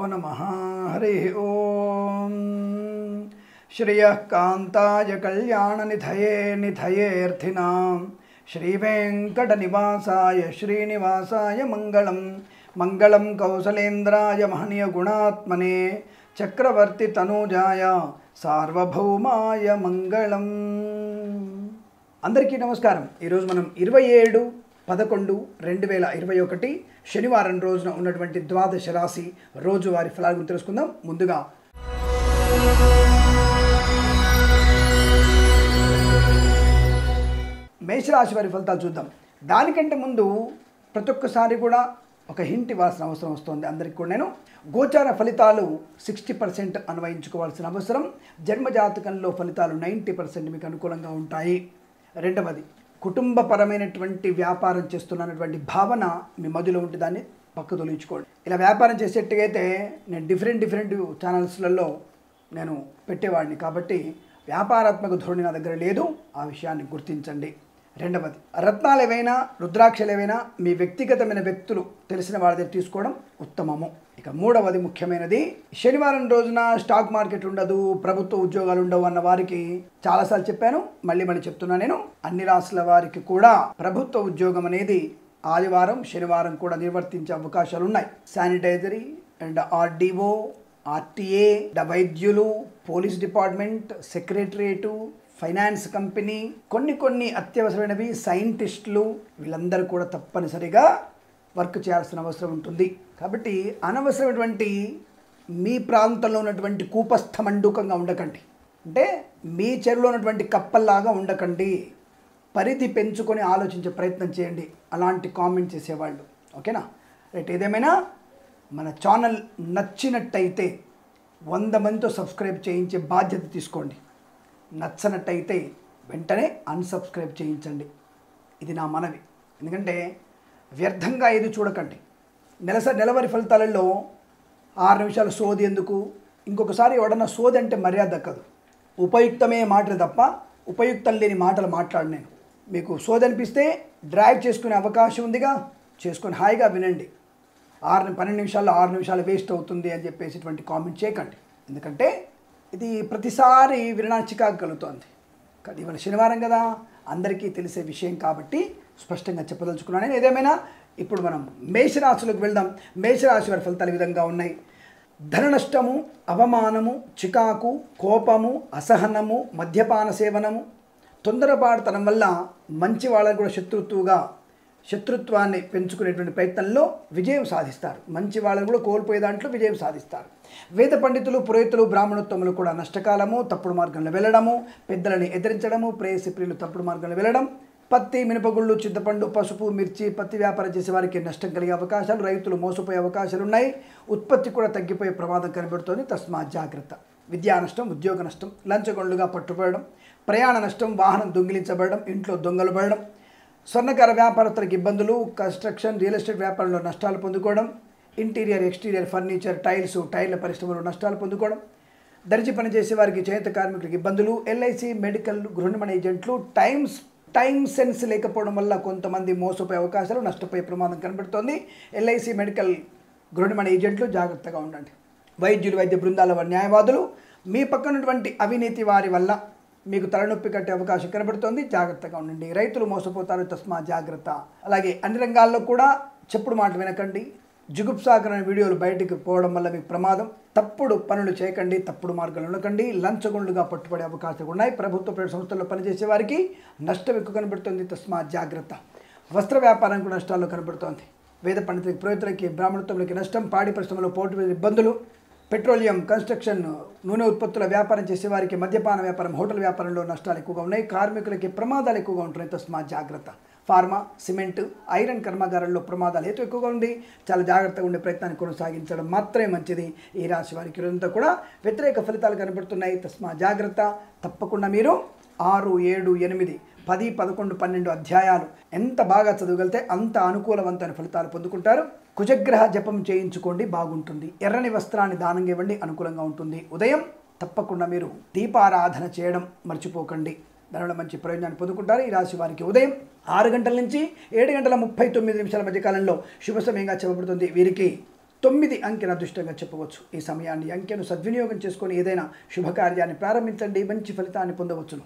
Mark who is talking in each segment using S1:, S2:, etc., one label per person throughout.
S1: నమ హరి ఓం శ్రియ కాంతాయ కళ్యాణనిధయే నిధయేర్థినాం శ్రీవేంకట నివాసాయ శ్రీనివాసాయ మంగళం మంగళం కౌసలేంద్రాయ మహనీయ గుణాత్మనే చక్రవర్తి తనూజాయ సార్వభౌమాయ మంగళం అందరికీ నమస్కారం ఈరోజు మనం ఇరవై ఏడు పదకొండు రెండు వేల ఇరవై ఒకటి శనివారం రోజున ఉన్నటువంటి ద్వాదశ రాశి రోజువారి ఫలాల గురించి తెలుసుకుందాం ముందుగా మేషరాశి వారి ఫలితాలు చూద్దాం దానికంటే ముందు ప్రతి ఒక్కసారి కూడా ఒక హింట్ ఇవ్వాల్సిన అవసరం వస్తుంది అందరికీ కూడా నేను గోచార ఫలితాలు సిక్స్టీ పర్సెంట్ అన్వయించుకోవాల్సిన అవసరం జన్మజాతకంలో ఫలితాలు నైంటీ పర్సెంట్ మీకు అనుకూలంగా ఉంటాయి రెండవది కుటుంబపరమైనటువంటి వ్యాపారం చేస్తున్నటువంటి భావన మీ మధ్యలో ఉంటే దాన్ని పక్క తొలగించుకోండి ఇలా వ్యాపారం చేసేట్టుగైతే నేను డిఫరెంట్ డిఫరెంట్ ఛానల్స్లలో నేను పెట్టేవాడిని కాబట్టి వ్యాపారాత్మక ధోరణి నా దగ్గర లేదు ఆ విషయాన్ని గుర్తించండి రెండవది రత్నాలు ఏవైనా రుద్రాక్షలు ఏవైనా మీ వ్యక్తిగతమైన వ్యక్తులు తెలిసిన వాళ్ళ దగ్గర తీసుకోవడం ఉత్తమము ఇక మూడవది ముఖ్యమైనది శనివారం రోజున స్టాక్ మార్కెట్ ఉండదు ప్రభుత్వ ఉద్యోగాలు ఉండవు అన్న వారికి చాలాసార్లు చెప్పాను మళ్ళీ మళ్ళీ చెప్తున్నా నేను అన్ని రాష్ట్రాల వారికి కూడా ప్రభుత్వ ఉద్యోగం అనేది ఆదివారం శనివారం కూడా నిర్వర్తించే అవకాశాలు ఉన్నాయి శానిటైజరీ అండ్ ఆర్డీఓ ఆర్టీఏ వైద్యులు police department secretariat finance company కొన్ని కొన్ని అత్యవసరమైనవి సైంటిస్టులు వీళ్ళందరూ కూడా తప్పనిసరిగా వర్క్ చేయాల్సిన అవసరం ఉంటుంది కాబట్టి అనవసరమైనటువంటి మీ ప్రాంతంలో ఉన్నటువంటి కూపస్థ మండూకంగా ఉండకండి అంటే మీ చెరువులో ఉన్నటువంటి కప్పల్లాగా ఉండకండి పరిధి పెంచుకొని ఆలోచించే ప్రయత్నం చేయండి అలాంటి కామెంట్ చేసేవాళ్ళు ఓకేనా రైట్ ఏదేమైనా మన ఛానల్ నచ్చినట్టయితే వంద మందితో సబ్స్క్రైబ్ చేయించే బాధ్యత తీసుకోండి నచ్చనట్టయితే వెంటనే అన్సబ్స్క్రైబ్ చేయించండి ఇది నా మనవి ఎందుకంటే వ్యర్థంగా ఏది చూడకండి నెలస నెలవారి ఫలితాలలో ఆరు నిమిషాలు సోది ఎందుకు ఇంకొకసారి ఎవడన్నా సోది అంటే మర్యాద దక్కదు ఉపయుక్తమే మాటలు తప్ప ఉపయుక్తం లేని మాటలు మాట్లాడు నేను మీకు సోది అనిపిస్తే డ్రైవ్ చేసుకునే అవకాశం ఉందిగా చేసుకొని హాయిగా వినండి ఆరు పన్నెండు నిమిషాల్లో ఆరు నిమిషాలు వేస్ట్ అవుతుంది అని చెప్పేసిటువంటి కామెంట్ చేయకండి ఎందుకంటే ఇది ప్రతిసారి వినడానికి చికాకు కలుగుతోంది కానీ ఇవాళ శనివారం కదా అందరికీ తెలిసే విషయం కాబట్టి స్పష్టంగా చెప్పదలుచుకున్నాను నేను ఏదేమైనా ఇప్పుడు మనం మేషరాశిలోకి వెళ్దాం మేషరాశి వారి ఫలితాలు ఈ విధంగా ఉన్నాయి ధన నష్టము అవమానము చికాకు కోపము అసహనము మద్యపాన సేవనము తొందరపాటుతనం వల్ల మంచి వాళ్ళకు కూడా శత్రుత్వుగా శత్రుత్వాన్ని పెంచుకునేటువంటి ప్రయత్నంలో విజయం సాధిస్తారు మంచి వాళ్ళని కూడా కోల్పోయే దాంట్లో విజయం సాధిస్తారు వేద పండితులు పురోహితులు బ్రాహ్మణోత్తములు కూడా నష్టకాలము తప్పుడు మార్గంలో వెళ్ళడము పెద్దలని ఎదిరించడము ప్రేయసి ప్రియులు తప్పుడు మార్గంలో వెళ్ళడం పత్తి మినపగుళ్ళు చింతపండు పసుపు మిర్చి పత్తి వ్యాపారం చేసే వారికి నష్టం కలిగే అవకాశాలు రైతులు మోసపోయే అవకాశాలు ఉన్నాయి ఉత్పత్తి కూడా తగ్గిపోయే ప్రమాదం కనబడుతోంది తస్మా జాగ్రత్త విద్యా నష్టం ఉద్యోగ నష్టం లంచగొండ్లుగా పట్టుబడడం ప్రయాణ నష్టం వాహనం దొంగిలించబడడం ఇంట్లో దొంగలు పడడం స్వర్ణకార వ్యాపారస్తులకు ఇబ్బందులు కన్స్ట్రక్షన్ రియల్ ఎస్టేట్ వ్యాపారంలో నష్టాలు పొందుకోవడం ఇంటీరియర్ ఎక్స్టీరియర్ ఫర్నిచర్ టైల్స్ టైర్ల పరిశ్రమలో నష్టాలు పొందుకోవడం దర్జీ పనిచేసే వారికి చేత కార్మికులకు ఇబ్బందులు ఎల్ఐసి మెడికల్ గృహనిర్మాణ ఏజెంట్లు టైమ్స్ టైం సెన్స్ లేకపోవడం వల్ల కొంతమంది మోసపోయే అవకాశాలు నష్టపోయే ప్రమాదం కనబడుతోంది ఎల్ఐసి మెడికల్ గృహనిర్మాణ ఏజెంట్లు జాగ్రత్తగా ఉండండి వైద్యులు వైద్య బృందాల వారి న్యాయవాదులు మీ పక్కనటువంటి అవినీతి వారి వల్ల మీకు తలనొప్పి కట్టే అవకాశం కనబడుతోంది జాగ్రత్తగా ఉండండి రైతులు మోసపోతారు తస్మా జాగ్రత్త అలాగే అన్ని రంగాల్లో కూడా చెప్పుడు మాట వినకండి జుగుప్సాకరమైన వీడియోలు బయటికి పోవడం వల్ల మీకు ప్రమాదం తప్పుడు పనులు చేయకండి తప్పుడు మార్గాలు ఉండకండి లంచగొండ్లుగా పట్టుబడే అవకాశాలు ఉన్నాయి ప్రభుత్వ ప్రైవేట్ సంస్థల్లో పనిచేసే వారికి నష్టం ఎక్కువ కనబడుతుంది తస్మా జాగ్రత్త వస్త్ర వ్యాపారం కూడా నష్టాల్లో కనబడుతోంది వేద పండితులకి పురోహితులకి బ్రాహ్మణత్వములకి నష్టం పాడి పరిశ్రమలో పోటీ ఇబ్బందులు పెట్రోలియం కన్స్ట్రక్షన్ నూనె ఉత్పత్తుల వ్యాపారం చేసే వారికి మద్యపాన వ్యాపారం హోటల్ వ్యాపారంలో నష్టాలు ఎక్కువగా ఉన్నాయి కార్మికులకి ప్రమాదాలు ఎక్కువగా ఉంటున్నాయి తస్మా జాగ్రత్త ఫార్మా సిమెంట్ ఐరన్ కర్మాగారాల్లో ప్రమాదాలు హేతు ఎక్కువగా ఉంది చాలా జాగ్రత్తగా ఉండే ప్రయత్నాన్ని కొనసాగించడం మాత్రమే మంచిది ఈ రాశి వారికి ఇదంతా కూడా వ్యతిరేక ఫలితాలు కనబడుతున్నాయి తస్మా జాగ్రత్త తప్పకుండా మీరు ఆరు ఏడు ఎనిమిది పది పదకొండు పన్నెండు అధ్యాయాలు ఎంత బాగా చదవగలితే అంత అనుకూలవంతమైన ఫలితాలు పొందుకుంటారు కుజగ్రహ జపం చేయించుకోండి బాగుంటుంది ఎర్రని వస్త్రాన్ని దానంగా ఇవ్వండి అనుకూలంగా ఉంటుంది ఉదయం తప్పకుండా మీరు దీపారాధన చేయడం మర్చిపోకండి దానివల్ల మంచి ప్రయోజనాన్ని పొందుకుంటారు ఈ రాశి వారికి ఉదయం ఆరు గంటల నుంచి ఏడు గంటల ముప్పై తొమ్మిది నిమిషాల మధ్య కాలంలో శుభ సమయంగా చెప్పబడుతుంది వీరికి తొమ్మిది అంకెను అదృష్టంగా చెప్పవచ్చు ఈ సమయాన్ని ఈ అంకెను సద్వినియోగం చేసుకొని ఏదైనా శుభకార్యాన్ని ప్రారంభించండి మంచి ఫలితాన్ని పొందవచ్చును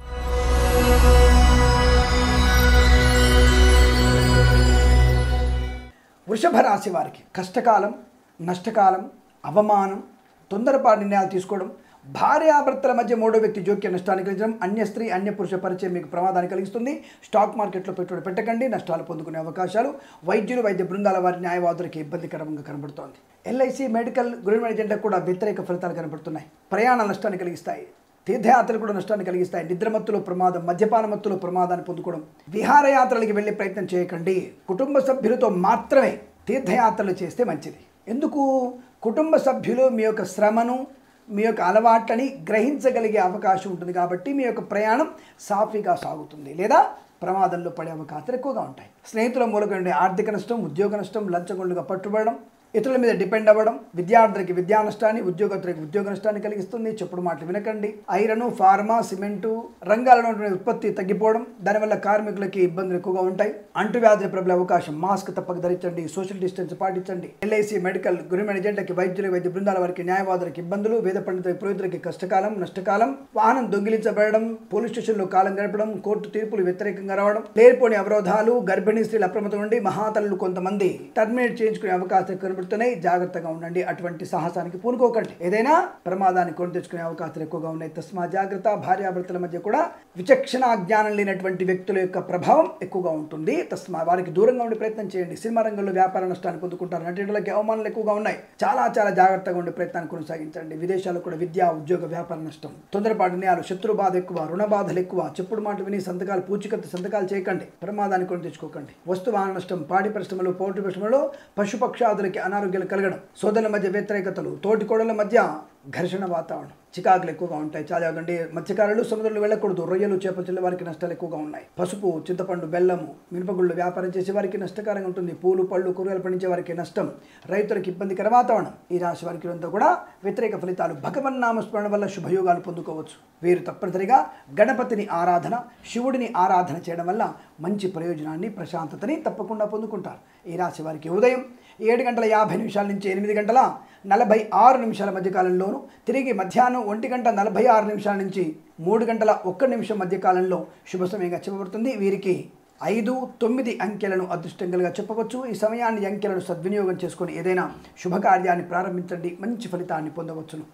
S1: వృషభ రాశి వారికి కష్టకాలం నష్టకాలం అవమానం తొందరపాటు నిర్ణయాలు తీసుకోవడం భార్యాభర్తల మధ్య మూడో వ్యక్తి జోక్య నష్టాన్ని కలిగించడం అన్య స్త్రీ అన్య పురుష పరిచయం మీకు ప్రమాదాన్ని కలిగిస్తుంది స్టాక్ మార్కెట్లో పెట్టుబడి పెట్టకండి నష్టాలు పొందుకునే అవకాశాలు వైద్యులు వైద్య బృందాల వారి న్యాయవాదులకు ఇబ్బందికరంగా కనబడుతోంది ఎల్ఐసి మెడికల్ గృహ ఏజెంట్లకు కూడా వ్యతిరేక ఫలితాలు కనబడుతున్నాయి ప్రయాణ నష్టాన్ని కలిగిస్తాయి తీర్థయాత్రలు కూడా నష్టాన్ని కలిగిస్తాయి నిద్రమత్తులో ప్రమాదం మద్యపాన మత్తులో ప్రమాదాన్ని పొందుకోవడం విహారయాత్రలకి వెళ్ళే ప్రయత్నం చేయకండి కుటుంబ సభ్యులతో మాత్రమే తీర్థయాత్రలు చేస్తే మంచిది ఎందుకు కుటుంబ సభ్యులు మీ యొక్క శ్రమను మీ యొక్క అలవాట్లని గ్రహించగలిగే అవకాశం ఉంటుంది కాబట్టి మీ యొక్క ప్రయాణం సాఫీగా సాగుతుంది లేదా ప్రమాదంలో పడే అవకాశాలు ఎక్కువగా ఉంటాయి స్నేహితుల మూలంగా ఉండే ఆర్థిక నష్టం ఉద్యోగ నష్టం లంచగొండుగా పట్టుబడడం ఇతరుల మీద డిపెండ్ అవ్వడం విద్యార్థులకి విద్యా నష్టాన్ని ఉద్యోగస్తులకి ఉద్యోగ నష్టాన్ని కలిగిస్తుంది చెప్పుడు మాటలు వినకండి ఐరన్ ఫార్మా సిమెంటు రంగాలలో ఉన్నటువంటి ఉత్పత్తి తగ్గిపోవడం దానివల్ల కార్మికులకి ఇబ్బందులు ఎక్కువగా ఉంటాయి అంటువ్యాధులు ప్రబలే అవకాశం మాస్క్ తప్పక ధరించండి సోషల్ డిస్టెన్స్ పాటించండి ఎల్ఐసి మెడికల్ గవర్నమెంట్ ఏజెంట్లకి వైద్యులు వైద్య బృందాల వారికి న్యాయవాదులకు ఇబ్బందులు వేద పండితుల పురోహితులకి కష్టకాలం నష్టకాలం వాహనం దొంగిలించబడడం పోలీస్ స్టేషన్లో కాలం గడపడం కోర్టు తీర్పులు వ్యతిరేకంగా రావడం లేనిపోని అవరోధాలు గర్భిణీ స్త్రీలు అప్రమత్తం ఉండి మహాతల్లు కొంతమంది టర్మినేట్ చేయించుకునే అవకాశాలు కనబడుతున్నాయి జాగ్రత్తగా ఉండండి అటువంటి సాహసానికి పూనుకోకండి ఏదైనా ప్రమాదాన్ని కొని తెచ్చుకునే అవకాశాలు ఎక్కువగా ఉన్నాయి తస్మా జాగ్రత్త భార్యాభర్తల మధ్య కూడా విచక్షణ జ్ఞానం లేనటువంటి వ్యక్తుల యొక్క ప్రభావం ఎక్కువగా ఉంటుంది తస్మా వారికి దూరంగా ఉండే ప్రయత్నం చేయండి సినిమా రంగంలో వ్యాపార నష్టాన్ని పొందుకుంటారు నటులకి అవమానాలు ఎక్కువగా ఉన్నాయి చాలా చాలా జాగ్రత్తగా ఉండే ప్రయత్నాన్ని కొనసాగించండి విదేశాల్లో కూడా విద్యా ఉద్యోగ వ్యాపార నష్టం తొందరపాటు నిర్ణయాలు శత్రు బాధ ఎక్కువ రుణ బాధలు ఎక్కువ చెప్పుడు మాట విని సంతకాలు పూచికత్తు సంతకాలు చేయకండి ప్రమాదాన్ని కొని తెచ్చుకోకండి వస్తు వాహన నష్టం పాడి పరిశ్రమలు పౌల్ట్రీ పరిశ్రమలో పశుపక్షాదులకి అనారోగ్యాలు కలగడం సోదరుల మధ్య వ్యతిరేకతలు తోటి కోడల మధ్య ఘర్షణ వాతావరణం చికాకులు ఎక్కువగా ఉంటాయి చాలా ఉందండి మత్స్యకారులు సముద్రంలో వెళ్ళకూడదు రొయ్యలు చేపలు వారికి నష్టాలు ఎక్కువగా ఉన్నాయి పసుపు చింతపండు బెల్లము మినపగుళ్ళు వ్యాపారం చేసే వారికి నష్టకరంగా ఉంటుంది పూలు పళ్ళు కూరగాయలు పండించే వారికి నష్టం రైతులకు ఇబ్బందికర వాతావరణం ఈ రాశి వారికి అంతా కూడా వ్యతిరేక ఫలితాలు భగవన్ నామస్మరణ వల్ల శుభయోగాలు పొందుకోవచ్చు వీరు తప్పనిసరిగా గణపతిని ఆరాధన శివుడిని ఆరాధన చేయడం వల్ల మంచి ప్రయోజనాన్ని ప్రశాంతతని తప్పకుండా పొందుకుంటారు ఈ రాశి వారికి ఉదయం ఏడు గంటల యాభై నిమిషాల నుంచి ఎనిమిది గంటల నలభై ఆరు నిమిషాల మధ్య కాలంలోను తిరిగి మధ్యాహ్నం ఒంటి గంట నలభై ఆరు నిమిషాల నుంచి మూడు గంటల ఒక్క నిమిషం మధ్య కాలంలో శుభ సమయంగా చెప్పబడుతుంది వీరికి ఐదు తొమ్మిది అంకెలను అదృష్టంగా చెప్పవచ్చు ఈ సమయాన్ని ఈ అంకెలను సద్వినియోగం చేసుకొని ఏదైనా శుభకార్యాన్ని ప్రారంభించండి మంచి ఫలితాన్ని పొందవచ్చును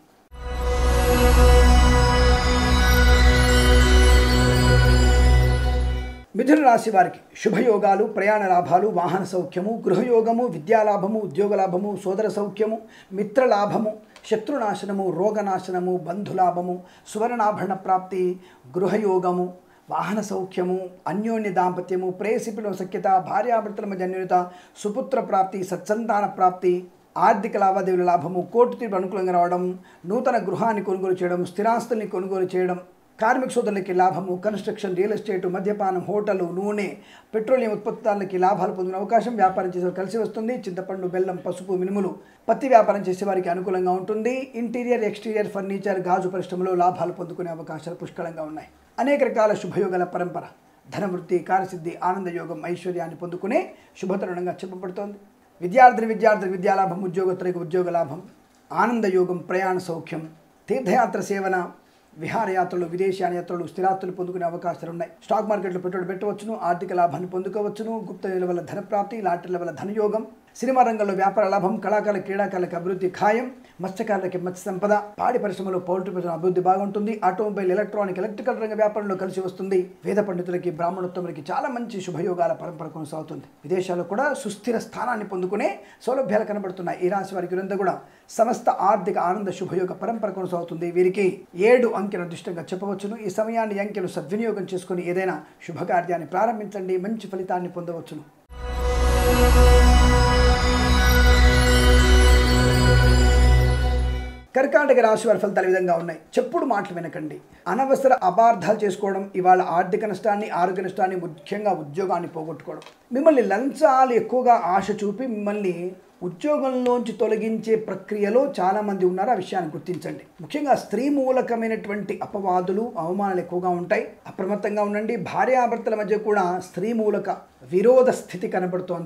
S1: మిథున రాశి వారికి శుభయోగాలు ప్రయాణ లాభాలు వాహన సౌఖ్యము గృహయోగము విద్యాలాభము ఉద్యోగ లాభము సోదర సౌఖ్యము మిత్రలాభము శత్రునాశనము రోగనాశనము బంధులాభము సువర్ణాభరణ ప్రాప్తి గృహయోగము వాహన సౌఖ్యము అన్యోన్య దాంపత్యము ప్రేయసిపిలో సఖ్యత భార్యాభర్తల మధ్య అన్యోన్యత సుపుత్ర ప్రాప్తి సత్సంతాన ప్రాప్తి ఆర్థిక లావాదేవీల లాభము కోర్టు తీర్పు అనుకూలంగా రావడం నూతన గృహాన్ని కొనుగోలు చేయడం స్థిరాస్తుల్ని కొనుగోలు చేయడం కార్మిక సోదరులకి లాభము కన్స్ట్రక్షన్ రియల్ ఎస్టేట్ మద్యపానం హోటలు నూనె పెట్రోలియం ఉత్పత్తులకి లాభాలు పొందిన అవకాశం వ్యాపారం చేసే కలిసి వస్తుంది చింతపండు బెల్లం పసుపు మినుములు పత్తి వ్యాపారం చేసే వారికి అనుకూలంగా ఉంటుంది ఇంటీరియర్ ఎక్స్టీరియర్ ఫర్నిచర్ గాజు పరిశ్రమలో లాభాలు పొందుకునే అవకాశాలు పుష్కలంగా ఉన్నాయి అనేక రకాల శుభయోగాల పరంపర ధనవృత్తి కార్యసిద్ధి ఆనందయోగం ఐశ్వర్యాన్ని పొందుకునే శుభతరుణంగా చెప్పబడుతోంది విద్యార్థిని విద్యార్థులకు విద్యాలాభం ఉద్యోగస్తులకు ఉద్యోగ లాభం ఆనందయోగం ప్రయాణ సౌఖ్యం తీర్థయాత్ర సేవన విహారయాత్రలు విదేశాల యాత్రలు స్థిరాస్తులు పొందుకునే అవకాశాలు ఉన్నాయి స్టాక్ మార్కెట్లో పెట్టుబడి పెట్టవచ్చును ఆర్థిక లాభాన్ని పొందుకోవచ్చును గుప్త నిధుల వల్ల ధన ప్రాప్తి లాటరీల వల్ల ధనయోగం సినిమా రంగంలో వ్యాపార లాభం కళాకారుల క్రీడాకారులకు అభివృద్ధి ఖాయం మత్స్యకారులకి మత్స్య సంపద పాడి పరిశ్రమలో పౌల్ట్రీ పరిశ్రమ అభివృద్ధి బాగుంటుంది ఆటోమొబైల్ ఎలక్ట్రానిక్ ఎలక్ట్రికల్ రంగ వ్యాపారంలో కలిసి వస్తుంది వేద పండితులకి బ్రాహ్మణోత్తములకి చాలా మంచి శుభయోగాల పరంపర కొనసాగుతుంది విదేశాల్లో కూడా సుస్థిర స్థానాన్ని పొందుకునే సౌలభ్యాలు కనబడుతున్నాయి ఈ రాశి వారికి వీరంతా కూడా సమస్త ఆర్థిక ఆనంద శుభయోగ పరంపర కొనసాగుతుంది వీరికి ఏడు అంకెల అదృష్టంగా చెప్పవచ్చును ఈ సమయాన్ని ఈ అంకెలు సద్వినియోగం చేసుకుని ఏదైనా శుభకార్యాన్ని ప్రారంభించండి మంచి ఫలితాన్ని పొందవచ్చును కర్కాటక రాశి వారి ఫలితాలు ఈ విధంగా ఉన్నాయి చెప్పుడు మాటలు వినకండి అనవసర అపార్థాలు చేసుకోవడం ఇవాళ ఆర్థిక నష్టాన్ని ఆరోగ్య నష్టాన్ని ముఖ్యంగా ఉద్యోగాన్ని పోగొట్టుకోవడం మిమ్మల్ని లంచాలు ఎక్కువగా ఆశ చూపి మిమ్మల్ని ఉద్యోగంలోంచి తొలగించే ప్రక్రియలో చాలామంది ఉన్నారు ఆ విషయాన్ని గుర్తించండి ముఖ్యంగా స్త్రీ మూలకమైనటువంటి అపవాదులు అవమానాలు ఎక్కువగా ఉంటాయి అప్రమత్తంగా ఉండండి భార్యాభర్తల మధ్య కూడా స్త్రీ మూలక విరోధ స్థితి కనబడుతోంది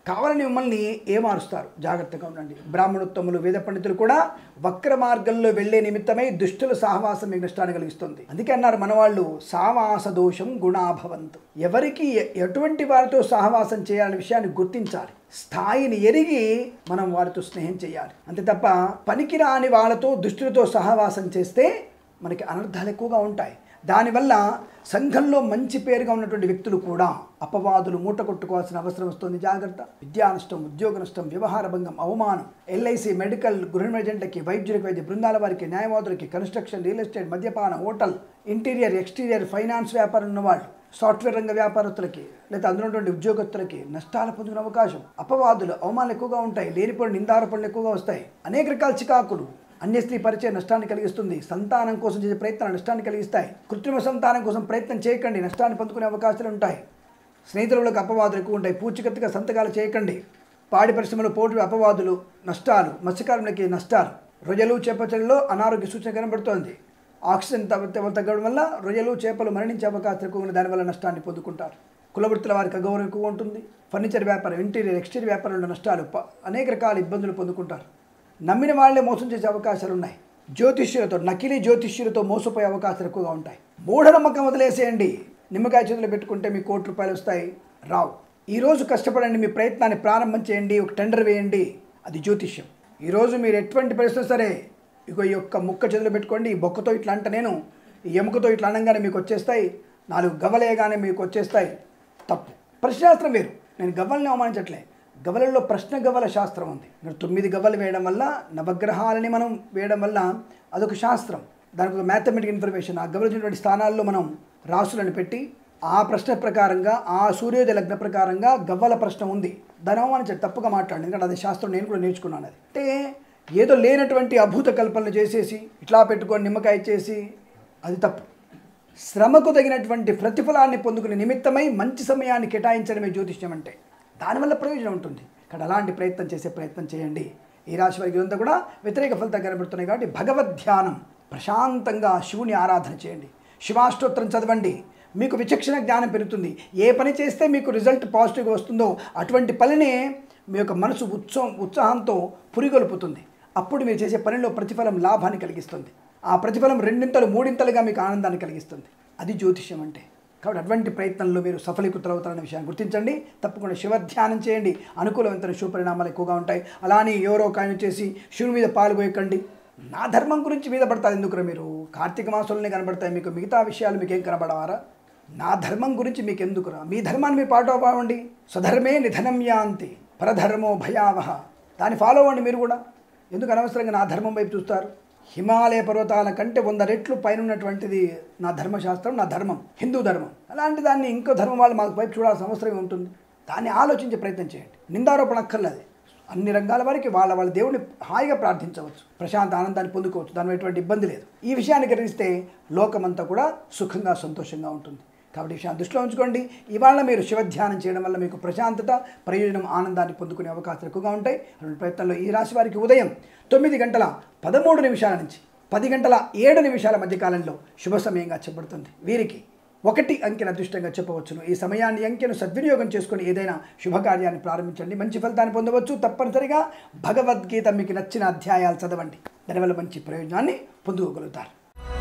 S1: కావాలని మిమ్మల్ని ఏమారుస్తారు జాగ్రత్తగా ఉండండి బ్రాహ్మణోత్తములు వేద పండితులు కూడా వక్ర మార్గంలో వెళ్లే నిమిత్తమై దుష్టుల సహవాసం మీకు నష్టాన్ని కలిగిస్తుంది అందుకే అన్నారు మనవాళ్ళు సావాస దోషం గుణాభవంతు ఎవరికి ఎ- ఎటువంటి వారితో సహవాసం చేయాలనే విషయాన్ని గుర్తించాలి స్థాయిని ఎరిగి మనం వారితో స్నేహం చేయాలి అంతే తప్ప పనికిరాని వాళ్ళతో దుష్టులతో సహవాసం చేస్తే మనకి అనర్థాలు ఎక్కువగా ఉంటాయి దానివల్ల సంఘంలో మంచి పేరుగా ఉన్నటువంటి వ్యక్తులు కూడా అపవాదులు మూట కొట్టుకోవాల్సిన అవసరం వస్తుంది జాగ్రత్త విద్యా నష్టం ఉద్యోగ నష్టం వ్యవహార భంగం అవమానం ఎల్ఐసి మెడికల్ గృహ ఏజెంట్లకి వైద్యులకి వైద్య బృందాల వారికి న్యాయవాదులకి కన్స్ట్రక్షన్ రియల్ ఎస్టేట్ మద్యపాన హోటల్ ఇంటీరియర్ ఎక్స్టీరియర్ ఫైనాన్స్ వ్యాపారం ఉన్నవాళ్ళు సాఫ్ట్వేర్ రంగ వ్యాపారస్తులకి లేదా అందులో ఉన్నటువంటి ఉద్యోగస్తులకి నష్టాలు పొందిన అవకాశం అపవాదులు అవమానాలు ఎక్కువగా ఉంటాయి లేనిపోయిన నిందారోపణలు ఎక్కువగా వస్తాయి అనేక రకాల చికాకులు అన్య స్త్రీ పరిచయం నష్టాన్ని కలిగిస్తుంది సంతానం కోసం చేసే ప్రయత్నాలు నష్టాన్ని కలిగిస్తాయి కృత్రిమ సంతానం కోసం ప్రయత్నం చేయకండి నష్టాన్ని పొందుకునే అవకాశాలు ఉంటాయి స్నేహితులకు అపవాదులు ఎక్కువ ఉంటాయి పూచికత్తుగా సంతకాలు చేయకండి పాడి పరిశ్రమలో పోటీ అపవాదులు నష్టాలు మత్స్యకారులకి నష్టాలు రొయ్యలు చేపచల్లో అనారోగ్య సూచన కనబడుతోంది ఆక్సిజన్ తగ్గ తగ్గడం వల్ల రొయ్యలు చేపలు మరణించే అవకాశాలు ఎక్కువ ఉన్నాయి దానివల్ల నష్టాన్ని పొందుకుంటారు కులవృత్తుల వారికి అగౌరవం ఎక్కువ ఉంటుంది ఫర్నిచర్ వ్యాపారం ఇంటీరియర్ ఎక్స్టీరియర్ వ్యాపారంలో నష్టాలు ప- అనేక రకాల ఇబ్బందులు పొందుకుంటారు నమ్మిన వాళ్ళే మోసం చేసే అవకాశాలు ఉన్నాయి జ్యోతిష్యులతో నకిలీ జ్యోతిష్యులతో మోసపోయే అవకాశాలు ఎక్కువగా ఉంటాయి మూఢనమ్మకం వదిలేసేయండి నిమ్మకాయ చేతులు పెట్టుకుంటే మీకు కోటి రూపాయలు వస్తాయి రావు ఈరోజు కష్టపడండి మీ ప్రయత్నాన్ని ప్రారంభం చేయండి ఒక టెండర్ వేయండి అది జ్యోతిష్యం ఈరోజు మీరు ఎటువంటి పరిస్థితి సరే ఇగో ఈ యొక్క ముక్క చేతులు పెట్టుకోండి ఈ బొక్కతో ఇట్లా అంట నేను ఈ ఎముకతో ఇట్లా అనగానే మీకు వచ్చేస్తాయి నాలుగు గవ్వలేయగానే మీకు వచ్చేస్తాయి తప్పు ప్రశ్నాస్త్రం వేరు నేను గవ్వల్ని అవమానించట్లే గవ్వలలో ప్రశ్న గవ్వల శాస్త్రం ఉంది ఇక్కడ తొమ్మిది గవ్వలు వేయడం వల్ల నవగ్రహాలని మనం వేయడం వల్ల అదొక శాస్త్రం దానికి ఒక మ్యాథమెటిక్ ఇన్ఫర్మేషన్ ఆ గవ్వలటువంటి స్థానాల్లో మనం రాసులను పెట్టి ఆ ప్రశ్న ప్రకారంగా ఆ సూర్యోదయ లగ్న ప్రకారంగా గవ్వల ప్రశ్న ఉంది దాని అవమానించాడు తప్పుగా మాట్లాడండి ఎందుకంటే అది శాస్త్రం నేను కూడా నేర్చుకున్నాను అది అంటే ఏదో లేనటువంటి అభూత కల్పనలు చేసేసి ఇట్లా పెట్టుకొని నిమ్మకాయ ఇచ్చేసి అది తప్పు శ్రమకు తగినటువంటి ప్రతిఫలాన్ని పొందుకునే నిమిత్తమై మంచి సమయాన్ని కేటాయించడమే జ్యోతిష్యం అంటే దానివల్ల ప్రయోజనం ఉంటుంది ఇక్కడ అలాంటి ప్రయత్నం చేసే ప్రయత్నం చేయండి ఈ రాశి వారికి ఇదంతా కూడా వ్యతిరేక ఫలితాలు కనబడుతున్నాయి కాబట్టి భగవద్ ధ్యానం ప్రశాంతంగా శివుని ఆరాధన చేయండి శివాష్టోత్తరం చదవండి మీకు విచక్షణ జ్ఞానం పెరుగుతుంది ఏ పని చేస్తే మీకు రిజల్ట్ పాజిటివ్గా వస్తుందో అటువంటి పనినే మీ యొక్క మనసు ఉత్సవం ఉత్సాహంతో పురిగొల్పుతుంది అప్పుడు మీరు చేసే పనిలో ప్రతిఫలం లాభాన్ని కలిగిస్తుంది ఆ ప్రతిఫలం రెండింతలు మూడింతలుగా మీకు ఆనందాన్ని కలిగిస్తుంది అది జ్యోతిష్యం అంటే కాబట్టి అటువంటి ప్రయత్నంలో మీరు సఫలీకృతులవుతారనే విషయాన్ని గుర్తించండి తప్పకుండా శివ ధ్యానం చేయండి అనుకూలవంతమైన శుభపరిణామాలు ఎక్కువగా ఉంటాయి అలానే ఎవరో కాయన చేసి శివుని మీద పాల్గొయకండి నా ధర్మం గురించి మీద పడతారు ఎందుకురా మీరు కార్తీక మాసంలోనే కనబడతాయి మీకు మిగతా విషయాలు మీకు ఏం కనబడవారా నా ధర్మం గురించి మీకు ఎందుకురా మీ ధర్మాన్ని మీరు పాటు అవ్వండి స్వధర్మే నిధనం యాంతి పరధర్మో భయావహ దాన్ని ఫాలో అవ్వండి మీరు కూడా ఎందుకు అనవసరంగా నా ధర్మం వైపు చూస్తారు హిమాలయ పర్వతాల కంటే వంద రెట్లు పైన ఉన్నటువంటిది నా ధర్మశాస్త్రం నా ధర్మం హిందూ ధర్మం అలాంటి దాన్ని ఇంకో ధర్మం వాళ్ళు మాకు వైపు చూడాల్సిన అవసరం ఉంటుంది దాన్ని ఆలోచించే ప్రయత్నం చేయండి నిందారోపణ అక్కర్లేదు అన్ని రంగాల వారికి వాళ్ళ వాళ్ళ దేవుని హాయిగా ప్రార్థించవచ్చు ప్రశాంత ఆనందాన్ని పొందుకోవచ్చు దాని ఎటువంటి ఇబ్బంది లేదు ఈ విషయాన్ని గ్రహిస్తే లోకమంతా కూడా సుఖంగా సంతోషంగా ఉంటుంది కాబట్టి ఈ విషయాన్ని దృష్టిలో ఉంచుకోండి ఇవాళ మీరు శివధ్యానం చేయడం వల్ల మీకు ప్రశాంతత ప్రయోజనం ఆనందాన్ని పొందుకునే అవకాశాలు ఎక్కువగా ఉంటాయి అటువంటి ప్రయత్నంలో ఈ రాశి వారికి ఉదయం తొమ్మిది గంటల పదమూడు నిమిషాల నుంచి పది గంటల ఏడు నిమిషాల మధ్య కాలంలో శుభ సమయంగా చెప్పబడుతుంది వీరికి ఒకటి అంకెను అదృష్టంగా చెప్పవచ్చును ఈ సమయాన్ని అంకెను సద్వినియోగం చేసుకొని ఏదైనా శుభకార్యాన్ని ప్రారంభించండి మంచి ఫలితాన్ని పొందవచ్చు తప్పనిసరిగా భగవద్గీత మీకు నచ్చిన అధ్యాయాలు చదవండి దానివల్ల మంచి ప్రయోజనాన్ని పొందుకోగలుగుతారు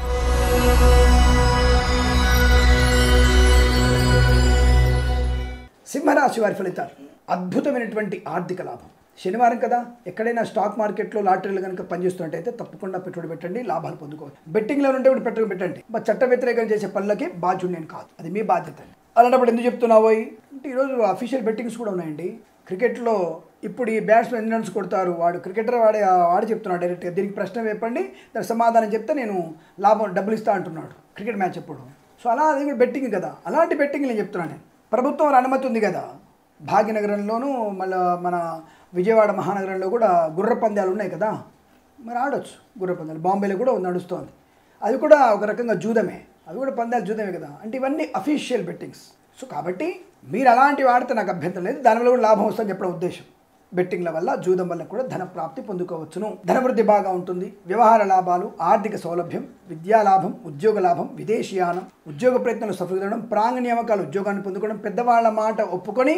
S1: సింహరాశి వారి ఫలితాలు అద్భుతమైనటువంటి ఆర్థిక లాభం శనివారం కదా ఎక్కడైనా స్టాక్ మార్కెట్లో లాటరీలు కనుక పనిచేస్తున్నట్టయితే తప్పకుండా పెట్టుబడి పెట్టండి లాభాలు పొందుకోవచ్చు బెట్టింగ్లో ఉంటే ఇప్పుడు పెట్టుబడి పెట్టండి బట్ చట్ట వ్యతిరేకం చేసే పనులకి బాధ్యుడు నేను కాదు అది మీ బాధ్యత అలాంటప్పుడు ఎందుకు చెప్తున్నావు అంటే ఈరోజు అఫీషియల్ బెట్టింగ్స్ కూడా ఉన్నాయండి క్రికెట్లో ఇప్పుడు ఈ బ్యాట్స్మెన్ ఎన్ని రన్స్ కొడతారు వాడు క్రికెటర్ వాడే వాడు చెప్తున్నాడు డైరెక్ట్గా దీనికి ప్రశ్న వేపండి దానికి సమాధానం చెప్తే నేను లాభం డబ్బులు ఇస్తా అంటున్నాడు క్రికెట్ మ్యాచ్ అప్పుడు సో అలా అది కూడా బెట్టింగ్ కదా అలాంటి బెట్టింగ్ నేను చెప్తున్నాను నేను ప్రభుత్వం అనుమతి ఉంది కదా భాగ్యనగరంలోనూ మళ్ళీ మన విజయవాడ మహానగరంలో కూడా గుర్ర పందాలు ఉన్నాయి కదా మరి ఆడొచ్చు గుర్ర పందాలు బాంబేలో కూడా నడుస్తోంది అది కూడా ఒక రకంగా జూదమే అవి కూడా పందాలు జూదమే కదా అంటే ఇవన్నీ అఫీషియల్ బెట్టింగ్స్ సో కాబట్టి మీరు అలాంటివి ఆడితే నాకు అభ్యంతరం లేదు దానివల్ల కూడా లాభం వస్తుందని చెప్పడం ఉద్దేశం బెట్టింగ్ల వల్ల జూదం వల్ల కూడా ధన ప్రాప్తి పొందుకోవచ్చును ధనవృద్ధి బాగా ఉంటుంది వ్యవహార లాభాలు ఆర్థిక సౌలభ్యం విద్యా లాభం ఉద్యోగ లాభం విదేశీయానం ఉద్యోగ ప్రయత్నాలు సఫలీకరణం ప్రాంగ నియామకాలు ఉద్యోగాన్ని పొందుకోవడం పెద్దవాళ్ళ మాట ఒప్పుకొని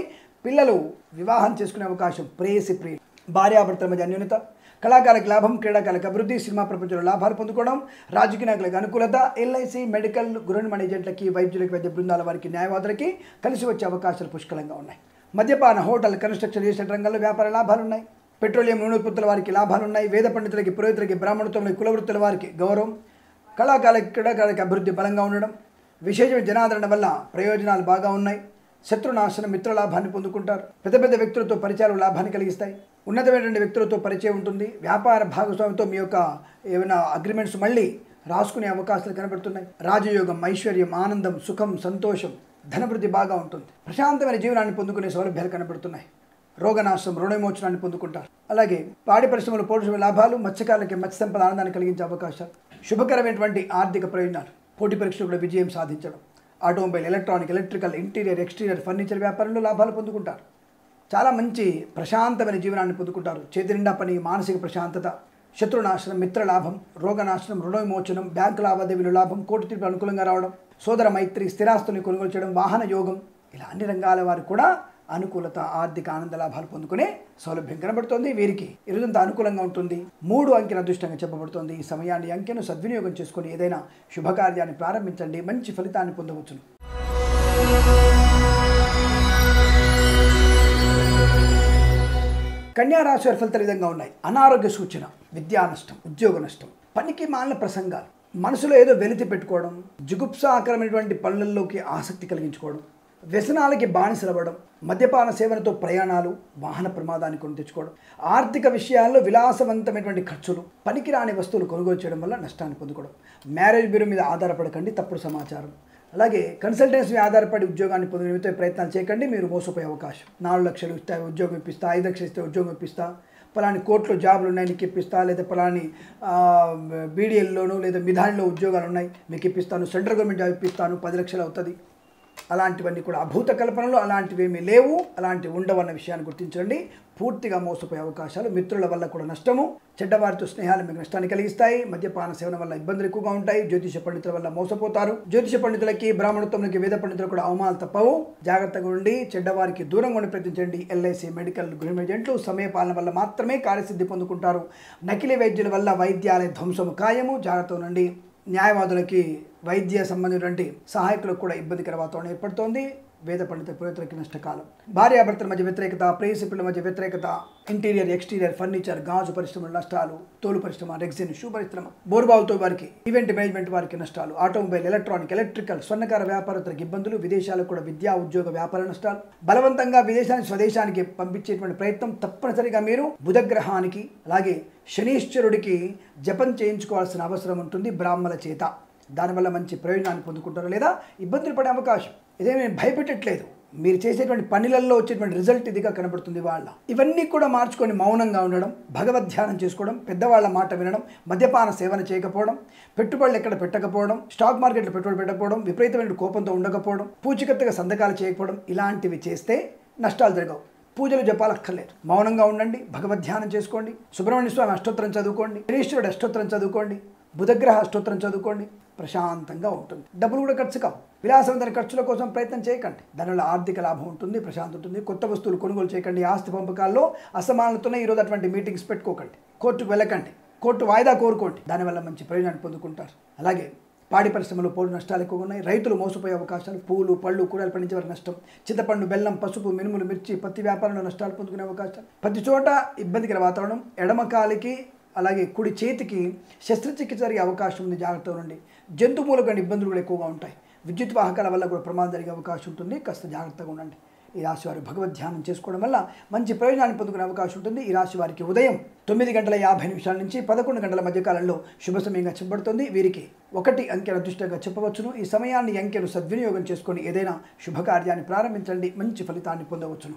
S1: పిల్లలు వివాహం చేసుకునే అవకాశం ప్రేయసి ప్రియ భార్యాభర్తల మధ్య అన్యోన్యత కళాకారులకు లాభం క్రీడాకారులకు అభివృద్ధి సినిమా ప్రపంచంలో లాభాలు పొందుకోవడం రాజకీయ నాయకులకు అనుకూలత ఎల్ఐసి మెడికల్ గృహనిర్మాణ ఏజెంట్లకి వైద్యులకి వైద్య బృందాల వారికి న్యాయవాదులకి కలిసి వచ్చే అవకాశాలు పుష్కలంగా ఉన్నాయి మద్యపాన హోటల్ కన్స్ట్రక్షన్ చేసే రంగంలో వ్యాపార లాభాలు ఉన్నాయి పెట్రోలియం నూనె ఉత్పత్తుల వారికి లాభాలు ఉన్నాయి వేద పండితులకి పురోహితులకి బ్రాహ్మణత్వంలో కులవృత్తుల వారికి గౌరవం కళాకారులకి క్రీడాకారులకి అభివృద్ధి బలంగా ఉండడం విశేషమైన జనాదరణ వల్ల ప్రయోజనాలు బాగా ఉన్నాయి శత్రునాశనం మిత్రలాభాన్ని పొందుకుంటారు పెద్ద పెద్ద వ్యక్తులతో పరిచయాలు లాభాన్ని కలిగిస్తాయి ఉన్నతమైనటువంటి వ్యక్తులతో పరిచయం ఉంటుంది వ్యాపార భాగస్వామితో మీ యొక్క ఏమైనా అగ్రిమెంట్స్ మళ్ళీ రాసుకునే అవకాశాలు కనబడుతున్నాయి రాజయోగం ఐశ్వర్యం ఆనందం సుఖం సంతోషం ధనవృద్ధి బాగా ఉంటుంది ప్రశాంతమైన జీవనాన్ని పొందుకునే సౌలభ్యాలు కనబడుతున్నాయి రోగనాశం రుణవిమోచనాన్ని పొందుకుంటారు అలాగే పాడి పరిశ్రమలు పౌరుషమైన లాభాలు మత్స్యకారులకి మత్స్య సంపద ఆనందాన్ని కలిగించే అవకాశాలు శుభకరమైనటువంటి ఆర్థిక ప్రయోజనాలు పోటీ పరీక్షలు కూడా విజయం సాధించడం automobile electronic electrical interior exterior furniture వ్యాపారంలో లాభాలు పొందుకుంటారు చాలా మంచి ప్రశాంతమైన జీవనాన్ని పొందుకుంటారు చేతి నిండా పని మానసిక ప్రశాంతత శత్రునాశనం మిత్రలాభం రోగనాశనం రుణ విమోచనం బ్యాంకు లావాదేవీలు లాభం కోర్టు తీర్పు అనుకూలంగా రావడం సోదర మైత్రి స్థిరాస్తుని కొనుగోలు చేయడం వాహన యోగం ఇలా అన్ని రంగాల వారికి కూడా అనుకూలత ఆర్థిక ఆనంద లాభాలు పొందుకునే సౌలభ్యం కనబడుతోంది వీరికి ఇరుదంతా అనుకూలంగా ఉంటుంది మూడు అంకెల అదృష్టంగా చెప్పబడుతోంది ఈ సమయాన్ని ఈ అంకెను సద్వినియోగం చేసుకొని ఏదైనా శుభకార్యాన్ని ప్రారంభించండి మంచి ఫలితాన్ని పొందవచ్చును కన్యా రాశి వారి ఫలితాలు ఈ విధంగా ఉన్నాయి అనారోగ్య సూచన విద్యా నష్టం ఉద్యోగ నష్టం పనికి మాలిన ప్రసంగాలు మనసులో ఏదో వెలితి పెట్టుకోవడం జుగుప్సాకరమైనటువంటి పనులలోకి ఆసక్తి కలిగించుకోవడం వ్యసనాలకి బానిసలవ్వడం మద్యపాన సేవనతో ప్రయాణాలు వాహన ప్రమాదాన్ని కొని తెచ్చుకోవడం ఆర్థిక విషయాల్లో విలాసవంతమైనటువంటి ఖర్చులు పనికిరాని వస్తువులు కొనుగోలు చేయడం వల్ల నష్టాన్ని పొందుకోవడం మ్యారేజ్ బ్యూరో మీద ఆధారపడకండి తప్పుడు సమాచారం అలాగే కన్సల్టెన్సీ ఆధారపడి ఉద్యోగాన్ని పొందే నిమిత్తం ప్రయత్నాలు చేయకండి మీరు మోసపోయే అవకాశం నాలుగు లక్షలు ఇస్తే ఉద్యోగం ఇప్పిస్తా ఐదు లక్షలు ఇస్తే ఉద్యోగం ఇప్పిస్తా పలాని కోర్టులో జాబులు ఉన్నాయి నీకు ఇప్పిస్తా లేదా పలాని బీడీఎల్లోనూ లేదా మిధానిలో ఉద్యోగాలు ఉన్నాయి మీకు ఇప్పిస్తాను సెంట్రల్ గవర్నమెంట్ జాబ్ ఇప్పిస్తాను పది లక్షలు అవుతుంది అలాంటివన్నీ కూడా అభూత కల్పనలు అలాంటివి ఏమీ లేవు అలాంటివి ఉండవన్న విషయాన్ని గుర్తించండి పూర్తిగా మోసపోయే అవకాశాలు మిత్రుల వల్ల కూడా నష్టము చెడ్డవారితో స్నేహాలు మీకు నష్టాన్ని కలిగిస్తాయి మద్యపాన సేవన వల్ల ఇబ్బందులు ఎక్కువగా ఉంటాయి జ్యోతిష పండితుల వల్ల మోసపోతారు జ్యోతిష పండితులకి బ్రాహ్మణత్వంలోకి వేద పండితులకు కూడా అవమానాలు తప్పవు జాగ్రత్తగా ఉండి చెడ్డవారికి దూరంగా ఉండి ప్రయత్నించండి ఎల్ఐసి మెడికల్ గృహ ఏజెంట్లు సమయపాలన వల్ల మాత్రమే కార్యసిద్ధి పొందుకుంటారు నకిలీ వైద్యుల వల్ల వైద్యాలయ ధ్వంసము ఖాయము జాగ్రత్త ఉండండి న్యాయవాదులకి వైద్య సంబంధించినటువంటి సహాయకులకు కూడా ఇబ్బందికర వాతావరణం ఏర్పడుతోంది వేద పండిత పురోహితులకి నష్టకాలం భార్యాభర్తల మధ్య వ్యతిరేకత ప్రేయసిపుల మధ్య వ్యతిరేకత ఇంటీరియర్ ఎక్స్టీరియర్ ఫర్నిచర్ గాజు పరిశ్రమల నష్టాలు తోలు పరిశ్రమ రెగ్జిన్ షూ పరిశ్రమ బోర్బావులతో వారికి ఈవెంట్ మేనేజ్మెంట్ వారికి నష్టాలు ఆటోమొబైల్ ఎలక్ట్రానిక్ ఎలక్ట్రికల్ స్వర్ణకార వ్యాపారస్తులకు ఇబ్బందులు విదేశాలకు కూడా విద్యా ఉద్యోగ వ్యాపార నష్టాలు బలవంతంగా విదేశానికి స్వదేశానికి పంపించేటువంటి ప్రయత్నం తప్పనిసరిగా మీరు బుధగ్రహానికి అలాగే శనీశ్వరుడికి జపం చేయించుకోవాల్సిన అవసరం ఉంటుంది బ్రాహ్మణ చేత దానివల్ల మంచి ప్రయోజనాన్ని పొందుకుంటారు లేదా ఇబ్బందులు పడే అవకాశం ఇదేమి నేను భయపెట్టట్లేదు మీరు చేసేటువంటి పనులలో వచ్చేటువంటి రిజల్ట్ ఇదిగా కనబడుతుంది వాళ్ళ ఇవన్నీ కూడా మార్చుకొని మౌనంగా ఉండడం భగవద్ ధ్యానం చేసుకోవడం పెద్దవాళ్ళ మాట వినడం మద్యపాన సేవన చేయకపోవడం పెట్టుబడులు ఎక్కడ పెట్టకపోవడం స్టాక్ మార్కెట్లో పెట్టుబడి పెట్టకపోవడం విపరీతమైన కోపంతో ఉండకపోవడం పూచికత్తుగా సంతకాలు చేయకపోవడం ఇలాంటివి చేస్తే నష్టాలు జరగవు పూజలు జపాలక్కర్లేదు మౌనంగా ఉండండి భగవద్ ధ్యానం చేసుకోండి సుబ్రహ్మణ్య స్వామి అష్టోత్తరం చదువుకోండి శనీశ్వరుడు అష్టోత్తరం చదువుకోండి బుధగ్రహ అష్టోత్తరం చదువుకోండి ప్రశాంతంగా ఉంటుంది డబ్బులు కూడా ఖర్చు కావు విలాసవంతమైన ఖర్చుల కోసం ప్రయత్నం చేయకండి దానివల్ల ఆర్థిక లాభం ఉంటుంది ప్రశాంతత ఉంటుంది కొత్త వస్తువులు కొనుగోలు చేయకండి ఆస్తి పంపకాల్లో అసమానతోనే ఈరోజు అటువంటి మీటింగ్స్ పెట్టుకోకండి కోర్టుకు వెళ్ళకండి కోర్టు వాయిదా కోరుకోండి దానివల్ల మంచి ప్రయోజనాన్ని పొందుకుంటారు అలాగే పాడి పరిశ్రమలో పోడు నష్టాలు ఎక్కువగా ఉన్నాయి రైతులు మోసపోయే అవకాశాలు పూలు పళ్ళు కూరలు పండించే వారి నష్టం చింతపండు బెల్లం పసుపు మినుములు మిర్చి పత్తి వ్యాపారంలో నష్టాలు పొందుకునే అవకాశాలు ప్రతి చోట ఇబ్బందికర వాతావరణం ఎడమ కాలికి అలాగే కుడి చేతికి శస్త్రచికిత్స జరిగే అవకాశం ఉంది జాగ్రత్తగా ఉండండి జంతు మూలకమైన ఇబ్బందులు కూడా ఎక్కువగా ఉంటాయి విద్యుత్ వాహకాల వల్ల కూడా ప్రమాదం జరిగే అవకాశం ఉంటుంది కాస్త జాగ్రత్తగా ఉండండి ఈ రాశి వారు భగవద్ ధ్యానం చేసుకోవడం వల్ల మంచి ప్రయోజనాన్ని పొందుకునే అవకాశం ఉంటుంది ఈ రాశి వారికి ఉదయం తొమ్మిది గంటల యాభై నిమిషాల నుంచి పదకొండు గంటల మధ్య కాలంలో శుభ సమయంగా చెప్పబడుతుంది వీరికి ఒకటి అంకెల అదృష్టంగా చెప్పవచ్చును ఈ సమయాన్ని ఈ అంకెను సద్వినియోగం చేసుకొని ఏదైనా శుభకార్యాన్ని ప్రారంభించండి మంచి ఫలితాన్ని పొందవచ్చును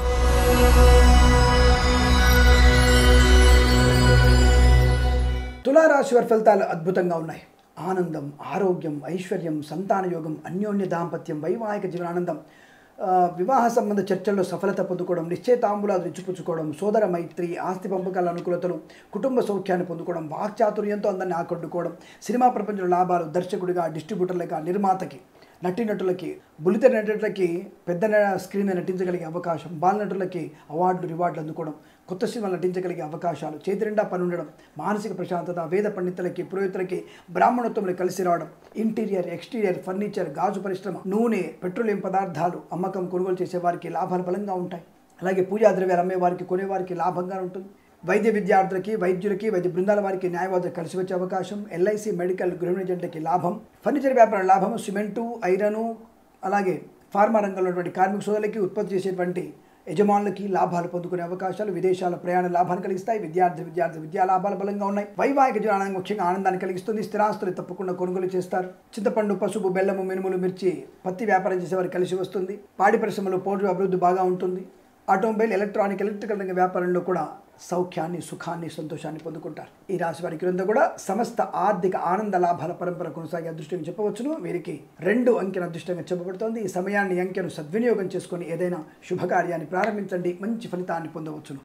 S1: తులారాశి వారి ఫలితాలు అద్భుతంగా ఉన్నాయి ఆనందం ఆరోగ్యం ఐశ్వర్యం సంతాన యోగం అన్యోన్య దాంపత్యం వైవాహిక జీవనానందం ఆ, వివాహ సంబంధ చర్చల్లో సఫలత పొందుకోవడం నిశ్చయితాంబులాలు ఇచ్చిపుచ్చుకోవడం సోదర మైత్రి ఆస్తి పంపకాల అనుకూలతలు కుటుంబ సౌఖ్యాన్ని పొందుకోవడం వాక్చాతుర్యంతో అందరిని ఆకట్టుకోవడం సినిమా ప్రపంచంలో లాభాలు దర్శకుడిగా డిస్ట్రిబ్యూటర్లుగా నిర్మాతకి నటీనటులకి బులితెర నటులకి పెద్ద న- స్క్రీన్ మీద నటించగలిగే అవకాశం బాల నటులకి అవార్డులు రివార్డులు అందుకోవడం కొత్త సినిమాలు నటించగలిగే అవకాశాలు చేతి నిండా పని ఉండడం మానసిక ప్రశాంతత వేద పండితులకి పురోహితులకి బ్రాహ్మణోత్తములు కలిసి రావడం ఇంటీరియర్ ఎక్స్టీరియర్ ఫర్నిచర్ గాజు పరిశ్రమ నూనె పెట్రోలియం పదార్థాలు అమ్మకం కొనుగోలు చేసే వారికి లాభాలు బలంగా ఉంటాయి అలాగే పూజా ద్రవ్యాలు అమ్మే వారికి కొనేవారికి లాభంగా ఉంటుంది వైద్య విద్యార్థులకి వైద్యులకి వైద్య బృందాల వారికి న్యాయవాదులు కలిసి వచ్చే అవకాశం ఎల్ఐసి మెడికల్ గృహనిజెంట్లకి లాభం ఫర్నిచర్ వ్యాపారం లాభం సిమెంటు ఐరను అలాగే ఫార్మా రంగంలో ఉన్నటువంటి కార్మిక సోదరులకి ఉత్పత్తి చేసేటువంటి యజమానులకి లాభాలు పొందుకునే అవకాశాలు విదేశాల ప్రయాణ లాభాన్ని కలిగిస్తాయి విద్యార్థి విద్యార్థి విద్యా లాభాలు బలంగా ఉన్నాయి వైవాహిక జీవనానికి ముఖ్యంగా ఆనందాన్ని కలిగిస్తుంది స్థిరాస్తులు తప్పకుండా కొనుగోలు చేస్తారు చింతపండు పసుపు బెల్లము మినుములు మిర్చి పత్తి వ్యాపారం చేసేవారు కలిసి వస్తుంది పాడి పరిశ్రమలో పోటీ అభివృద్ధి బాగా ఉంటుంది ఆటోమొబైల్ ఎలక్ట్రానిక్ ఎలక్ట్రికల్ రంగ వ్యాపారంలో కూడా సౌఖ్యాన్ని సుఖాన్ని సంతోషాన్ని పొందుకుంటారు ఈ రాశి వారికి క్రింద కూడా సమస్త ఆర్థిక ఆనంద లాభాల పరంపర కొనసాగే అదృష్టంగా చెప్పవచ్చును వీరికి రెండు అంకెను అదృష్టంగా చెప్పబడుతోంది ఈ సమయాన్ని ఈ అంకెను సద్వినియోగం చేసుకొని ఏదైనా శుభకార్యాన్ని ప్రారంభించండి మంచి ఫలితాన్ని పొందవచ్చును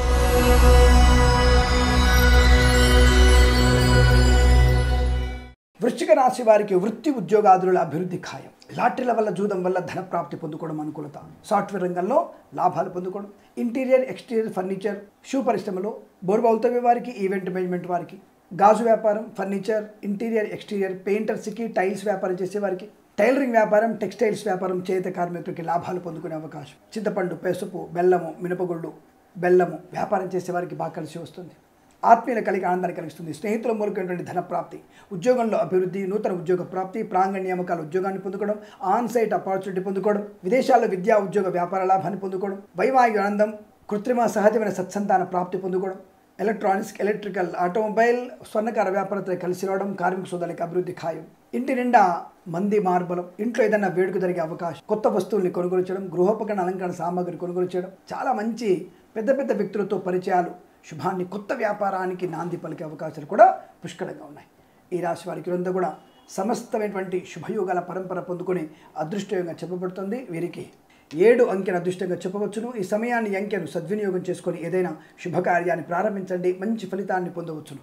S1: వృశ్చిక రాశి వారికి వృత్తి ఉద్యోగాదుల అభివృద్ధి ఖాయం లాటరీల వల్ల జూదం వల్ల ధన ప్రాప్తి పొందుకోవడం అనుకూలత సాఫ్ట్వేర్ రంగంలో లాభాలు పొందుకోవడం ఇంటీరియర్ ఎక్స్టీరియర్ ఫర్నిచర్ షూ పరిశ్రమలో బోర్బావుతవ్య వారికి ఈవెంట్ మేనేజ్మెంట్ వారికి గాజు వ్యాపారం ఫర్నిచర్ ఇంటీరియర్ ఎక్స్టీరియర్ పెయింటర్స్కి టైల్స్ వ్యాపారం చేసే వారికి టైలరింగ్ వ్యాపారం టెక్స్టైల్స్ వ్యాపారం చేత కార్మికులకి లాభాలు పొందుకునే అవకాశం చింతపండు పసుపు బెల్లము మినపగుళ్ళు బెల్లము వ్యాపారం చేసే వారికి బాగా కలిసి వస్తుంది ఆత్మీయుల కలిగి ఆనందాన్ని కలిగిస్తుంది స్నేహితుల మూలకమైనటువంటి ధన ప్రాప్తి ఉద్యోగంలో అభివృద్ధి నూతన ఉద్యోగ ప్రాప్తి ప్రాంగణ నియామకాల ఉద్యోగాన్ని పొందుకోవడం ఆన్ సైట్ ఆపర్చునిటీ పొందుకోవడం విదేశాల్లో విద్యా ఉద్యోగ వ్యాపార లాభాన్ని పొందుకోవడం వైవాహిక ఆనందం కృత్రిమ సహజమైన సత్సంతాన ప్రాప్తి పొందుకోవడం ఎలక్ట్రానిక్స్ ఎలక్ట్రికల్ ఆటోమొబైల్ స్వర్ణకార వ్యాపారతో కలిసి రావడం కార్మిక సోదరులకు అభివృద్ధి ఖాయం ఇంటి నిండా మంది మార్బలం ఇంట్లో ఏదైనా వేడుక జరిగే అవకాశం కొత్త వస్తువుల్ని కొనుగోలు చేయడం గృహోపకరణ అలంకరణ సామాగ్రి కొనుగోలు చేయడం చాలా మంచి పెద్ద పెద్ద వ్యక్తులతో పరిచయాలు శుభాన్ని కొత్త వ్యాపారానికి నాంది పలికే అవకాశాలు కూడా పుష్కలంగా ఉన్నాయి ఈ రాశి వారికి ఇదంతా కూడా సమస్తమైనటువంటి శుభయోగాల పరంపర పొందుకుని అదృష్టంగా చెప్పబడుతుంది వీరికి ఏడు అంకెను అదృష్టంగా చెప్పవచ్చును ఈ సమయాన్ని ఈ అంకెను సద్వినియోగం చేసుకొని ఏదైనా శుభకార్యాన్ని ప్రారంభించండి మంచి ఫలితాన్ని పొందవచ్చును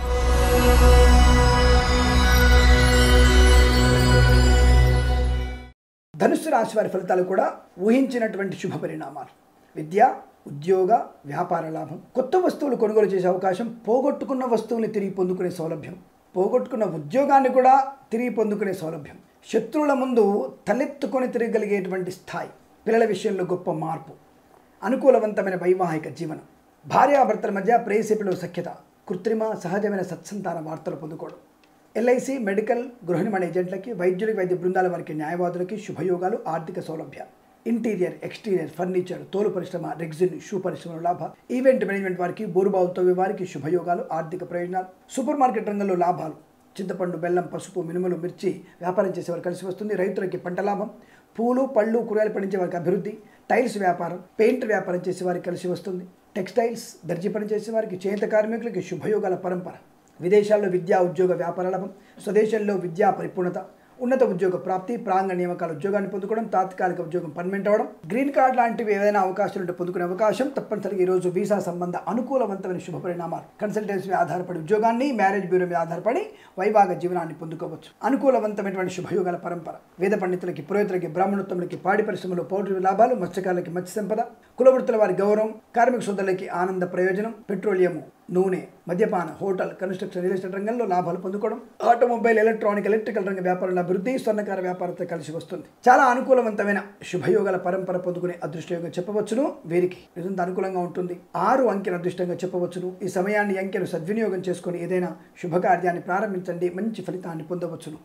S1: ధనుస్సు రాశి వారి ఫలితాలు కూడా ఊహించినటువంటి శుభ పరిణామాలు విద్య ఉద్యోగ వ్యాపార లాభం కొత్త వస్తువులు కొనుగోలు చేసే అవకాశం పోగొట్టుకున్న వస్తువుని తిరిగి పొందుకునే సౌలభ్యం పోగొట్టుకున్న ఉద్యోగాన్ని కూడా తిరిగి పొందుకునే సౌలభ్యం శత్రువుల ముందు తలెత్తుకొని తిరగలిగేటువంటి స్థాయి పిల్లల విషయంలో గొప్ప మార్పు అనుకూలవంతమైన వైవాహిక జీవనం భార్యాభర్తల మధ్య ప్రేయసిపిలో సఖ్యత కృత్రిమ సహజమైన సత్సంతాన వార్తలు పొందుకోవడం ఎల్ఐసి మెడికల్ గృహ నిర్మాణ ఏజెంట్లకి వైద్యులకి వైద్య బృందాల వారికి న్యాయవాదులకి శుభయోగాలు ఆర్థిక సౌలభ్యాలు ఇంటీరియర్ ఎక్స్టీరియర్ ఫర్నిచర్ తోలు పరిశ్రమ రెగ్జిన్ షూ పరిశ్రమల లాభ ఈవెంట్ మేనేజ్మెంట్ వారికి బోరుబావుతో వారికి శుభయోగాలు ఆర్థిక ప్రయోజనాలు సూపర్ మార్కెట్ రంగంలో లాభాలు చింతపండు బెల్లం పసుపు మినుములు మిర్చి వ్యాపారం చేసేవారు కలిసి వస్తుంది రైతులకి పంట లాభం పూలు పళ్ళు కూరగాయలు పండించే వారికి అభివృద్ధి టైల్స్ వ్యాపారం పెయింట్ వ్యాపారం చేసే వారికి కలిసి వస్తుంది టెక్స్టైల్స్ దర్జీ పని చేసే వారికి చేత కార్మికులకి శుభయోగాల పరంపర విదేశాల్లో విద్యా ఉద్యోగ వ్యాపార లాభం స్వదేశంలో విద్యా పరిపూర్ణత ఉన్నత ఉద్యోగ ప్రాప్తి ప్రాంగణ నియామకాల ఉద్యోగాన్ని పొందుకోవడం తాత్కాలిక ఉద్యోగం పర్మనెంట్ అవడం గ్రీన్ కార్డ్ లాంటివి ఏదైనా అవకాశాలు ఉంటే పొందుకునే అవకాశం తప్పనిసరిగా ఈరోజు వీసా సంబంధ అనుకూలవంతమైన శుభ పరిణామాలు కన్సల్టెన్సీ మీద ఆధారపడి ఉద్యోగాన్ని మ్యారేజ్ బ్యూరో మీద ఆధారపడి వైవాహిక జీవనాన్ని పొందుకోవచ్చు అనుకూలవంతమైనటువంటి శుభయోగాల పరంపర వేద పండితులకి పురోహితులకి బ్రాహ్మణోత్తములకి పాడి పరిశ్రమలో పౌరుల లాభాలు మత్స్యకారులకి మత్స్య సంపద కులవృత్తుల వారి గౌరవం కార్మిక సోదరులకి ఆనంద ప్రయోజనం పెట్రోలియము నూనె మద్యపాన హోటల్ కన్స్ట్రక్షన్ రియల్ ఎస్టేట్ రంగంలో లాభాలు పొందుకోవడం ఆటోమొబైల్ ఎలక్ట్రానిక్ ఎలక్ట్రికల్ రంగ వ్యాపారంలో అభివృద్ధి స్వర్ణకార వ్యాపారంతో కలిసి వస్తుంది చాలా అనుకూలవంతమైన శుభయోగాల పరంపర పొందుకునే అదృష్టయోగం చెప్పవచ్చును వీరికి నిజంత అనుకూలంగా ఉంటుంది ఆరు అంకెను అదృష్టంగా చెప్పవచ్చును ఈ సమయాన్ని ఈ అంకెను సద్వినియోగం చేసుకొని ఏదైనా శుభకార్యాన్ని ప్రారంభించండి మంచి ఫలితాన్ని పొందవచ్చును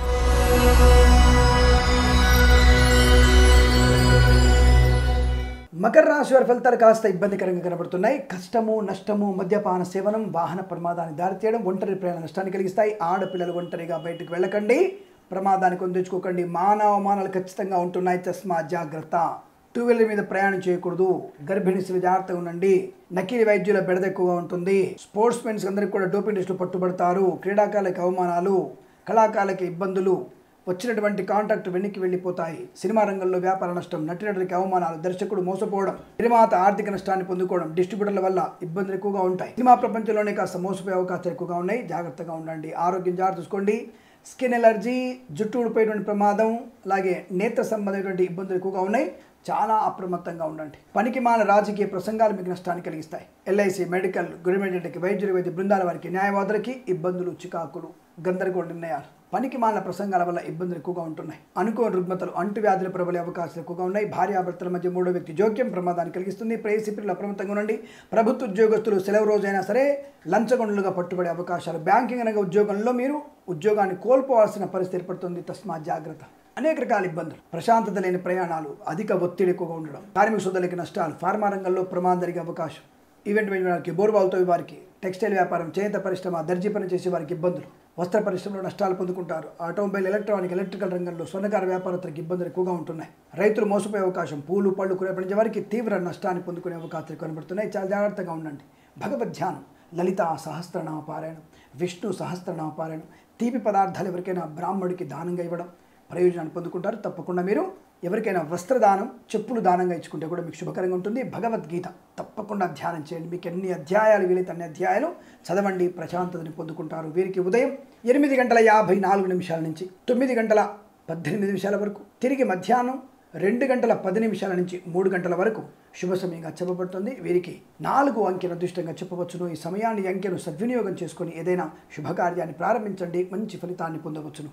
S1: మకర రాశి వారి ఫలితాలు కాస్త ఇబ్బందికరంగా కనబడుతున్నాయి కష్టము నష్టము మద్యపాన సేవనం వాహన ప్రమాదాన్ని దారితీయడం ఒంటరి ప్రయాణ నష్టాన్ని కలిగిస్తాయి ఆడపిల్లలు ఒంటరిగా బయటకు వెళ్ళకండి ప్రమాదానికి పొందించుకోకండి మానవమానాలు ఖచ్చితంగా ఉంటున్నాయి తస్మా జాగ్రత్త టూ వీలర్ మీద ప్రయాణం చేయకూడదు గర్భిణీసులు జాగ్రత్తగా ఉండండి నకిలీ వైద్యుల బెడద ఎక్కువగా ఉంటుంది స్పోర్ట్స్ మెన్స్ అందరికీ కూడా డోపింగ్ టెస్టులు పట్టుబడతారు క్రీడాకారులకు అవమానాలు కళాకారులకి ఇబ్బందులు వచ్చినటువంటి కాంట్రాక్ట్ వెనక్కి వెళ్ళిపోతాయి సినిమా రంగంలో వ్యాపార నష్టం నటినటులకి అవమానాలు దర్శకుడు మోసపోవడం నిర్మాత ఆర్థిక నష్టాన్ని పొందుకోవడం డిస్ట్రిబ్యూటర్ల వల్ల ఇబ్బందులు ఎక్కువగా ఉంటాయి సినిమా ప్రపంచంలోనే కాస్త మోసపోయే అవకాశాలు ఎక్కువగా ఉన్నాయి జాగ్రత్తగా ఉండండి ఆరోగ్యం జాగ్రత్త చూసుకోండి స్కిన్ ఎలర్జీ జుట్టు ఊడిపోయేటువంటి ప్రమాదం అలాగే నేత్ర సంబంధమైనటువంటి ఇబ్బందులు ఎక్కువగా ఉన్నాయి చాలా అప్రమత్తంగా ఉండండి పనికి మాల రాజకీయ ప్రసంగాలు మీకు నష్టాన్ని కలిగిస్తాయి ఎల్ఐసి మెడికల్ గవర్నమెంట్కి వైద్యుల వైద్య బృందాల వారికి న్యాయవాదులకి ఇబ్బందులు చికాకులు గందరగోళ నిర్ణయాలు పనికి మాలిన ప్రసంగాల వల్ల ఇబ్బందులు ఎక్కువగా ఉంటున్నాయి అనుకోని రుగ్మతలు అంటువ్యాధులు ప్రబలే అవకాశాలు ఎక్కువగా ఉన్నాయి భార్యాభర్తల మధ్య మూడో వ్యక్తి జోక్యం ప్రమాదాన్ని కలిగిస్తుంది ప్రేసిపిల్లలు అప్రమత్తంగా ఉండండి ప్రభుత్వ ఉద్యోగస్తులు సెలవు రోజైనా సరే లంచగొండలుగా పట్టుబడే అవకాశాలు బ్యాంకింగ్ రంగ ఉద్యోగంలో మీరు ఉద్యోగాన్ని కోల్పోవాల్సిన పరిస్థితి ఏర్పడుతుంది తస్మా జాగ్రత్త అనేక రకాల ఇబ్బందులు ప్రశాంతత లేని ప్రయాణాలు అధిక ఒత్తిడి ఎక్కువగా ఉండడం కార్మిక సోదరులకి నష్టాలు ఫార్మా రంగంలో ప్రమాదం జరిగే అవకాశం ఈవెంట్ మేనేజ్మెంట్ వారికి బోర్బావులతో వారికి టెక్స్టైల్ వ్యాపారం చేత పరిశ్రమ దర్జీ పని చేసే వారికి ఇబ్బందులు వస్త్ర పరిశ్రమలో నష్టాలు పొందుకుంటారు ఆటోమొబైల్ ఎలక్ట్రానిక్ ఎలక్ట్రికల్ రంగంలో స్వర్ణకార వ్యాపారస్తులకు ఇబ్బందులు ఎక్కువగా ఉంటున్నాయి రైతులు మోసపోయే అవకాశం పూలు పళ్ళు కురేపడించే వారికి తీవ్ర నష్టాన్ని పొందుకునే అవకాశాలు కనబడుతున్నాయి చాలా జాగ్రత్తగా ఉండండి భగవద్ ధ్యానం లలిత సహస్రనామ పారాయణం విష్ణు సహస్రనామ పారాయణం తీపి పదార్థాలు ఎవరికైనా బ్రాహ్మడికి దానంగా ఇవ్వడం ప్రయోజనాన్ని పొందుకుంటారు తప్పకుండా మీరు ఎవరికైనా వస్త్రదానం చెప్పులు దానంగా ఇచ్చుకుంటే కూడా మీకు శుభకరంగా ఉంటుంది భగవద్గీత తప్పకుండా ధ్యానం చేయండి మీకు ఎన్ని అధ్యాయాలు వీలైతే అన్ని అధ్యాయాలు చదవండి ప్రశాంతతని పొందుకుంటారు వీరికి ఉదయం ఎనిమిది గంటల యాభై నాలుగు నిమిషాల నుంచి తొమ్మిది గంటల పద్దెనిమిది నిమిషాల వరకు తిరిగి మధ్యాహ్నం రెండు గంటల పది నిమిషాల నుంచి మూడు గంటల వరకు శుభ సమయంగా చెప్పబడుతుంది వీరికి నాలుగు అంకెను అదృష్టంగా చెప్పవచ్చును ఈ సమయాన్ని ఈ అంకెను సద్వినియోగం చేసుకొని ఏదైనా శుభకార్యాన్ని ప్రారంభించండి మంచి ఫలితాన్ని పొందవచ్చును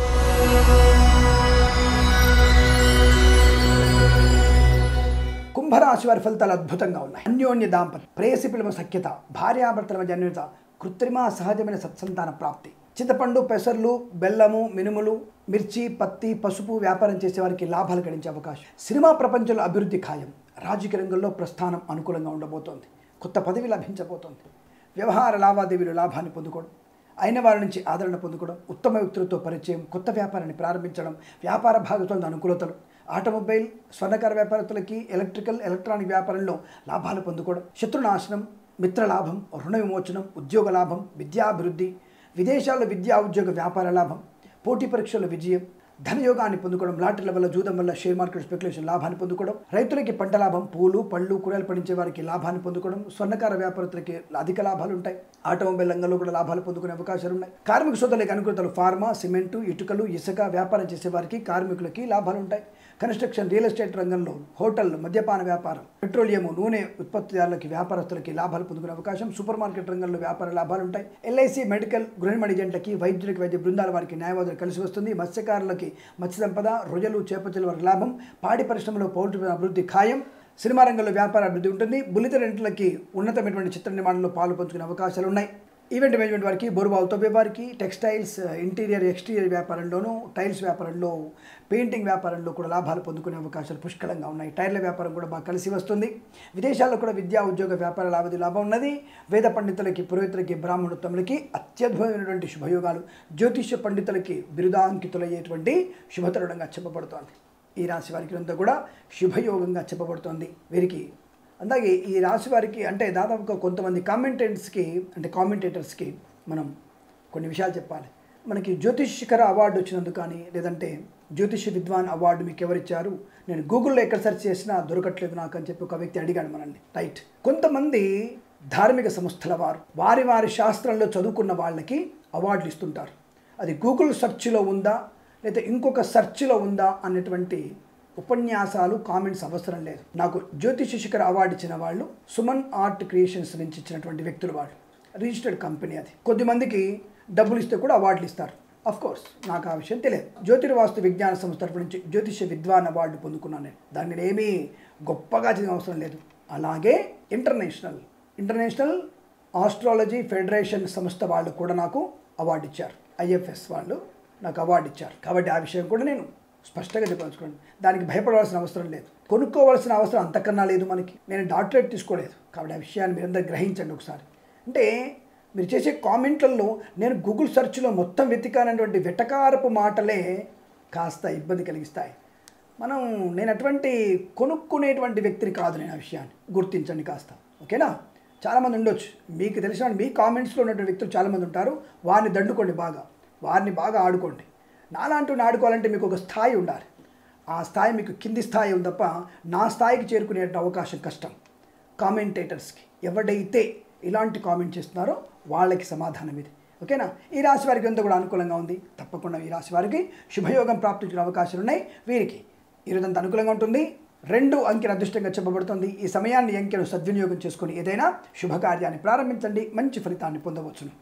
S1: కుంభరాశి వారి ఫలితాలు అద్భుతంగా ఉన్నాయి అన్యోన్య దాంపత్యం ప్రేయసి పిలువ సఖ్యత భార్యాభర్తల మధ్య అన్యోన్యత కృత్రిమ సహజమైన సత్సంతాన ప్రాప్తి చింతపండు పెసర్లు బెల్లము మినుములు మిర్చి పత్తి పసుపు వ్యాపారం చేసే వారికి లాభాలు గడించే అవకాశం సినిమా ప్రపంచంలో అభివృద్ధి ఖాయం రాజకీయ రంగంలో ప్రస్థానం అనుకూలంగా ఉండబోతోంది కొత్త పదవి లభించబోతోంది వ్యవహార లావాదేవీలు లాభాన్ని పొందుకోవడం అయిన వారి నుంచి ఆదరణ పొందుకోవడం ఉత్తమ వ్యక్తులతో పరిచయం కొత్త వ్యాపారాన్ని ప్రారంభించడం వ్యాపార భాగస్వామ్య అనుకూలతలు ఆటోమొబైల్ స్వర్ణకార వ్యాపారస్తులకి ఎలక్ట్రికల్ ఎలక్ట్రానిక్ వ్యాపారంలో లాభాలు పొందుకోవడం శత్రునాశనం మిత్రలాభం రుణ విమోచనం ఉద్యోగ లాభం విద్యాభివృద్ధి విదేశాల్లో విద్యా ఉద్యోగ వ్యాపార లాభం పోటీ పరీక్షల్లో విజయం ధనయోగాన్ని పొందుకోవడం లాటరీల వల్ల జూదం వల్ల షేర్ మార్కెట్ స్పెక్యులేషన్ లాభాన్ని పొందుకోవడం రైతులకి పంట లాభం పూలు పళ్ళు కూరలు పండించే వారికి లాభాన్ని పొందుకోవడం స్వర్ణకార వ్యాపారస్తులకి అధిక లాభాలు ఉంటాయి ఆటోమొబైల్ రంగంలో కూడా లాభాలు పొందుకునే అవకాశాలు ఉన్నాయి కార్మిక సోదరులకి అనుకూలతలు ఫార్మా సిమెంటు ఇటుకలు ఇసుక వ్యాపారం చేసే వారికి కార్మికులకి లాభాలు ఉంటాయి కన్స్ట్రక్షన్ రియల్ ఎస్టేట్ రంగంలో హోటల్ మద్యపాన వ్యాపారం పెట్రోలియం నూనె ఉత్పత్తిదారులకి వ్యాపారస్తులకి లాభాలు పొందుకునే అవకాశం సూపర్ మార్కెట్ రంగంలో వ్యాపార లాభాలు ఉంటాయి ఎల్ఐసి మెడికల్ గృహిణి ఏజెంట్లకి వైద్యులకి వైద్య బృందాల వారికి న్యాయవాదులు కలిసి వస్తుంది మత్స్యకారులకి మత్స్య సంపద రొయ్యలు చేపచల వారికి లాభం పాడి పరిశ్రమలో పౌల్ట్రీ అభివృద్ధి ఖాయం సినిమా రంగంలో వ్యాపార అభివృద్ధి ఉంటుంది బుల్లిత రెంట్లకి ఉన్నతమైనటువంటి చిత్ర నిర్మాణంలో పాలు పంచుకునే అవకాశాలు ఉన్నాయి ఈవెంట్ మేనేజ్మెంట్ వారికి బోరుబావులతో వారికి టెక్స్టైల్స్ ఇంటీరియర్ ఎక్స్టీరియర్ వ్యాపారంలోనూ టైల్స్ వ్యాపారంలో పెయింటింగ్ వ్యాపారంలో కూడా లాభాలు పొందుకునే అవకాశాలు పుష్కలంగా ఉన్నాయి టైర్ల వ్యాపారం కూడా బాగా కలిసి వస్తుంది విదేశాల్లో కూడా విద్యా ఉద్యోగ వ్యాపార లాభది లాభం ఉన్నది వేద పండితులకి పురోహితులకి బ్రాహ్మణోత్తములకి అత్యద్భుతమైనటువంటి శుభయోగాలు జ్యోతిష్య పండితులకి బిరుదాంకితులయ్యేటువంటి శుభతరుణంగా చెప్పబడుతోంది ఈ రాశి వారికి అంతా కూడా శుభయోగంగా చెప్పబడుతోంది వీరికి అలాగే ఈ రాశి వారికి అంటే దాదాపుగా కొంతమంది కామెంటెంట్స్కి అంటే కామెంటేటర్స్కి మనం కొన్ని విషయాలు చెప్పాలి మనకి జ్యోతిష్కర అవార్డు వచ్చినందుకు కానీ లేదంటే జ్యోతిష విద్వాన్ అవార్డు మీకు ఎవరిచ్చారు నేను గూగుల్లో ఎక్కడ సెర్చ్ చేసినా దొరకట్లేదు నాకు అని చెప్పి ఒక వ్యక్తి అడిగాడు మనల్ని రైట్ కొంతమంది ధార్మిక సంస్థల వారు వారి వారి శాస్త్రంలో చదువుకున్న వాళ్ళకి అవార్డులు ఇస్తుంటారు అది గూగుల్ సెర్చ్లో ఉందా లేదా ఇంకొక సెర్చ్లో ఉందా అన్నటువంటి ఉపన్యాసాలు కామెంట్స్ అవసరం లేదు నాకు జ్యోతిష శిఖర్ అవార్డు ఇచ్చిన వాళ్ళు సుమన్ ఆర్ట్ క్రియేషన్స్ నుంచి ఇచ్చినటువంటి వ్యక్తులు వాళ్ళు రిజిస్టర్డ్ కంపెనీ అది కొద్దిమందికి డబ్బులు ఇస్తే కూడా అవార్డులు ఇస్తారు అఫ్ కోర్స్ నాకు ఆ విషయం తెలియదు జ్యోతిర్వాస్తు విజ్ఞాన సంస్థ తరపు నుంచి జ్యోతిష విద్వాన్ అవార్డు పొందుకున్నాను నేను దాని మీద ఏమీ గొప్పగా చదివిన అవసరం లేదు అలాగే ఇంటర్నేషనల్ ఇంటర్నేషనల్ ఆస్ట్రాలజీ ఫెడరేషన్ సంస్థ వాళ్ళు కూడా నాకు అవార్డు ఇచ్చారు ఐఎఫ్ఎస్ వాళ్ళు నాకు అవార్డు ఇచ్చారు కాబట్టి ఆ విషయం కూడా నేను స్పష్టంగా చెప్పదలుచుకోండి దానికి భయపడవలసిన అవసరం లేదు కొనుక్కోవాల్సిన అవసరం అంతకన్నా లేదు మనకి నేను డాక్టరేట్ తీసుకోలేదు కాబట్టి ఆ విషయాన్ని మీరందరూ గ్రహించండి ఒకసారి అంటే మీరు చేసే కామెంట్లలో నేను గూగుల్ సెర్చ్లో మొత్తం వెతికానటువంటి వెటకారపు మాటలే కాస్త ఇబ్బంది కలిగిస్తాయి మనం నేను అటువంటి కొనుక్కునేటువంటి వ్యక్తిని కాదు నేను ఆ విషయాన్ని గుర్తించండి కాస్త ఓకేనా చాలామంది ఉండొచ్చు మీకు తెలిసిన మీ కామెంట్స్లో ఉన్నటువంటి వ్యక్తులు చాలామంది ఉంటారు వారిని దండుకోండి బాగా వారిని బాగా ఆడుకోండి నాలాంటి ఆడుకోవాలంటే మీకు ఒక స్థాయి ఉండాలి ఆ స్థాయి మీకు కింది స్థాయి ఉంది తప్ప నా స్థాయికి చేరుకునే అవకాశం కష్టం కామెంటేటర్స్కి ఎవడైతే ఇలాంటి కామెంట్ చేస్తున్నారో వాళ్ళకి సమాధానం ఇది ఓకేనా ఈ రాశి వారికి అంతా కూడా అనుకూలంగా ఉంది తప్పకుండా ఈ రాశి వారికి శుభయోగం ప్రాప్తించిన అవకాశాలు ఉన్నాయి వీరికి ఈరోజంతా అనుకూలంగా ఉంటుంది రెండు అంకెను అదృష్టంగా చెప్పబడుతుంది ఈ సమయాన్ని ఈ అంకెను సద్వినియోగం చేసుకొని ఏదైనా శుభకార్యాన్ని ప్రారంభించండి మంచి ఫలితాన్ని పొందవచ్చును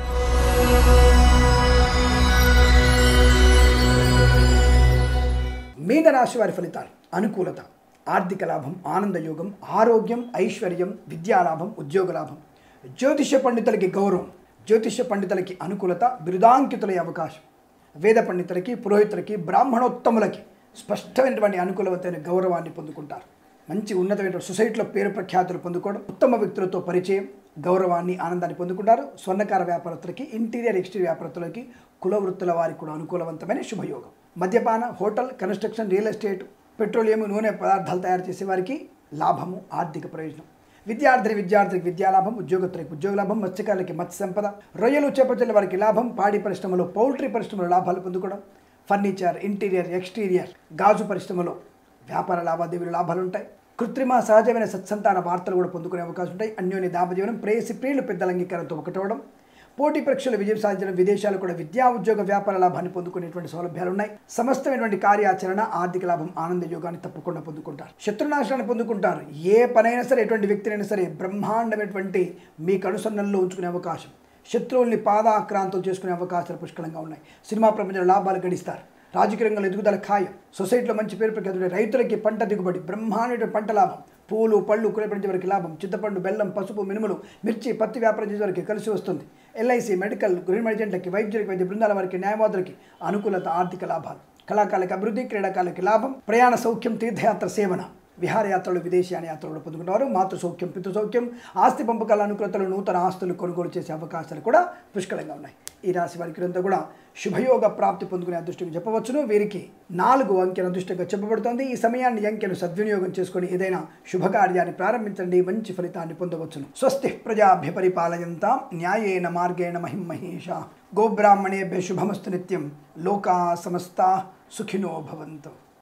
S1: మీన రాశి వారి ఫలితాలు అనుకూలత ఆర్థిక లాభం ఆనందయోగం ఆరోగ్యం ఐశ్వర్యం విద్యాలాభం ఉద్యోగ లాభం జ్యోతిష పండితులకి గౌరవం జ్యోతిష పండితులకి అనుకూలత బిరుదాంకితులయ్యే అవకాశం వేద పండితులకి పురోహితులకి బ్రాహ్మణోత్తములకి స్పష్టమైనటువంటి అనుకూలమైన గౌరవాన్ని పొందుకుంటారు మంచి ఉన్నతమైన సొసైటీలో పేరు ప్రఖ్యాతులు పొందుకోవడం ఉత్తమ వ్యక్తులతో పరిచయం గౌరవాన్ని ఆనందాన్ని పొందుకుంటారు స్వర్ణకార వ్యాపారస్తులకి ఇంటీరియర్ ఎక్స్టీరియర్ వ్యాపారస్తులకి కుల వృత్తుల వారికి కూడా అనుకూలవంతమైన శుభయోగం మద్యపాన hotel construction real estate petroleum నూనె పదార్థాలు తయారు చేసే వారికి లాభము ఆర్థిక ప్రయోజనం విద్యార్థి విద్యార్థికి విద్యాలాభం ఉద్యోగస్తులకి ఉద్యోగ లాభం మత్స్యకారులకి మత్స్య సంపద రొయ్యలు చేపట్టిన వారికి లాభం పాడి పరిశ్రమలో పౌల్ట్రీ పరిశ్రమలో లాభాలు పొందుకోవడం ఫర్నిచర్ ఇంటీరియర్ ఎక్స్టీరియర్ గాజు పరిశ్రమలో వ్యాపార లావాదేవీలు లాభాలు ఉంటాయి కృత్రిమ సహజమైన సత్సంతాన వార్తలు కూడా పొందుకునే అవకాశం ఉంటాయి అన్యోన్య దాపజీవనం ప్రేయసి ప్రియులు పెద్దల అంగీకారంతో ఒకటవడం పోటీ పరీక్షలు విజయం సాధించడం విదేశాలు కూడా విద్యా ఉద్యోగ వ్యాపార లాభాన్ని పొందుకునేటువంటి సౌలభ్యాలు ఉన్నాయి సమస్తమైనటువంటి కార్యాచరణ ఆర్థిక లాభం ఆనంద యోగాన్ని తప్పకుండా పొందుకుంటారు శత్రునాశనాన్ని పొందుకుంటారు ఏ పనైనా సరే ఎటువంటి వ్యక్తినైనా సరే బ్రహ్మాండమైనటువంటి మీకు అనుసరణలో ఉంచుకునే అవకాశం శత్రువుల్ని పాదాక్రాంతం చేసుకునే అవకాశాలు పుష్కలంగా ఉన్నాయి సినిమా ప్రపంచంలో లాభాలు గడిస్తారు రాజకీయ రంగంలో ఎదుగుదల ఖాయం సొసైటీలో మంచి పేరు ప్రఖ్యాతులు రైతులకి పంట దిగుబడి బ్రహ్మాండ పంట లాభం పూలు పళ్ళు కులపడించే వరకు లాభం చింతపండు బెల్లం పసుపు మినుములు మిర్చి పత్తి వ్యాపారం చేసే వరకు కలిసి వస్తుంది ఎల్ఐసి మెడికల్ గృహ ఏజెంట్లకి వైద్యులకి వైద్య బృందాల వారికి న్యాయవాదులకి అనుకూలత ఆర్థిక లాభాలు కళాకారులకి అభివృద్ధి క్రీడాకారులకి లాభం ప్రయాణ సౌఖ్యం తీర్థయాత్ర సేవన విహారయాత్రలు విదేశీయాన యాత్రలు పొందుకున్నారు మాతృ సౌఖ్యం పితృ సౌఖ్యం ఆస్తి పంపకాల అనుకూలతలు నూతన ఆస్తులు కొనుగోలు చేసే అవకాశాలు కూడా పుష్కలంగా ఉన్నాయి ఈ రాశి వారికి అంతా కూడా శుభయోగ ప్రాప్తి పొందుకునే అదృష్టం చెప్పవచ్చును వీరికి నాలుగు అంకెల అదృష్టంగా చెప్పబడుతోంది ఈ సమయాన్ని ఈ అంకెను సద్వినియోగం చేసుకొని ఏదైనా శుభకార్యాన్ని ప్రారంభించండి మంచి ఫలితాన్ని పొందవచ్చును స్వస్తి ప్రజాభ్య పరిపాలయంతా న్యాయేన మార్గేణ మహిం మహేష గోబ్రాహ్మణేభ్య శుభమస్తు నిత్యం లోకా సమస్తా సుఖినో భవంతు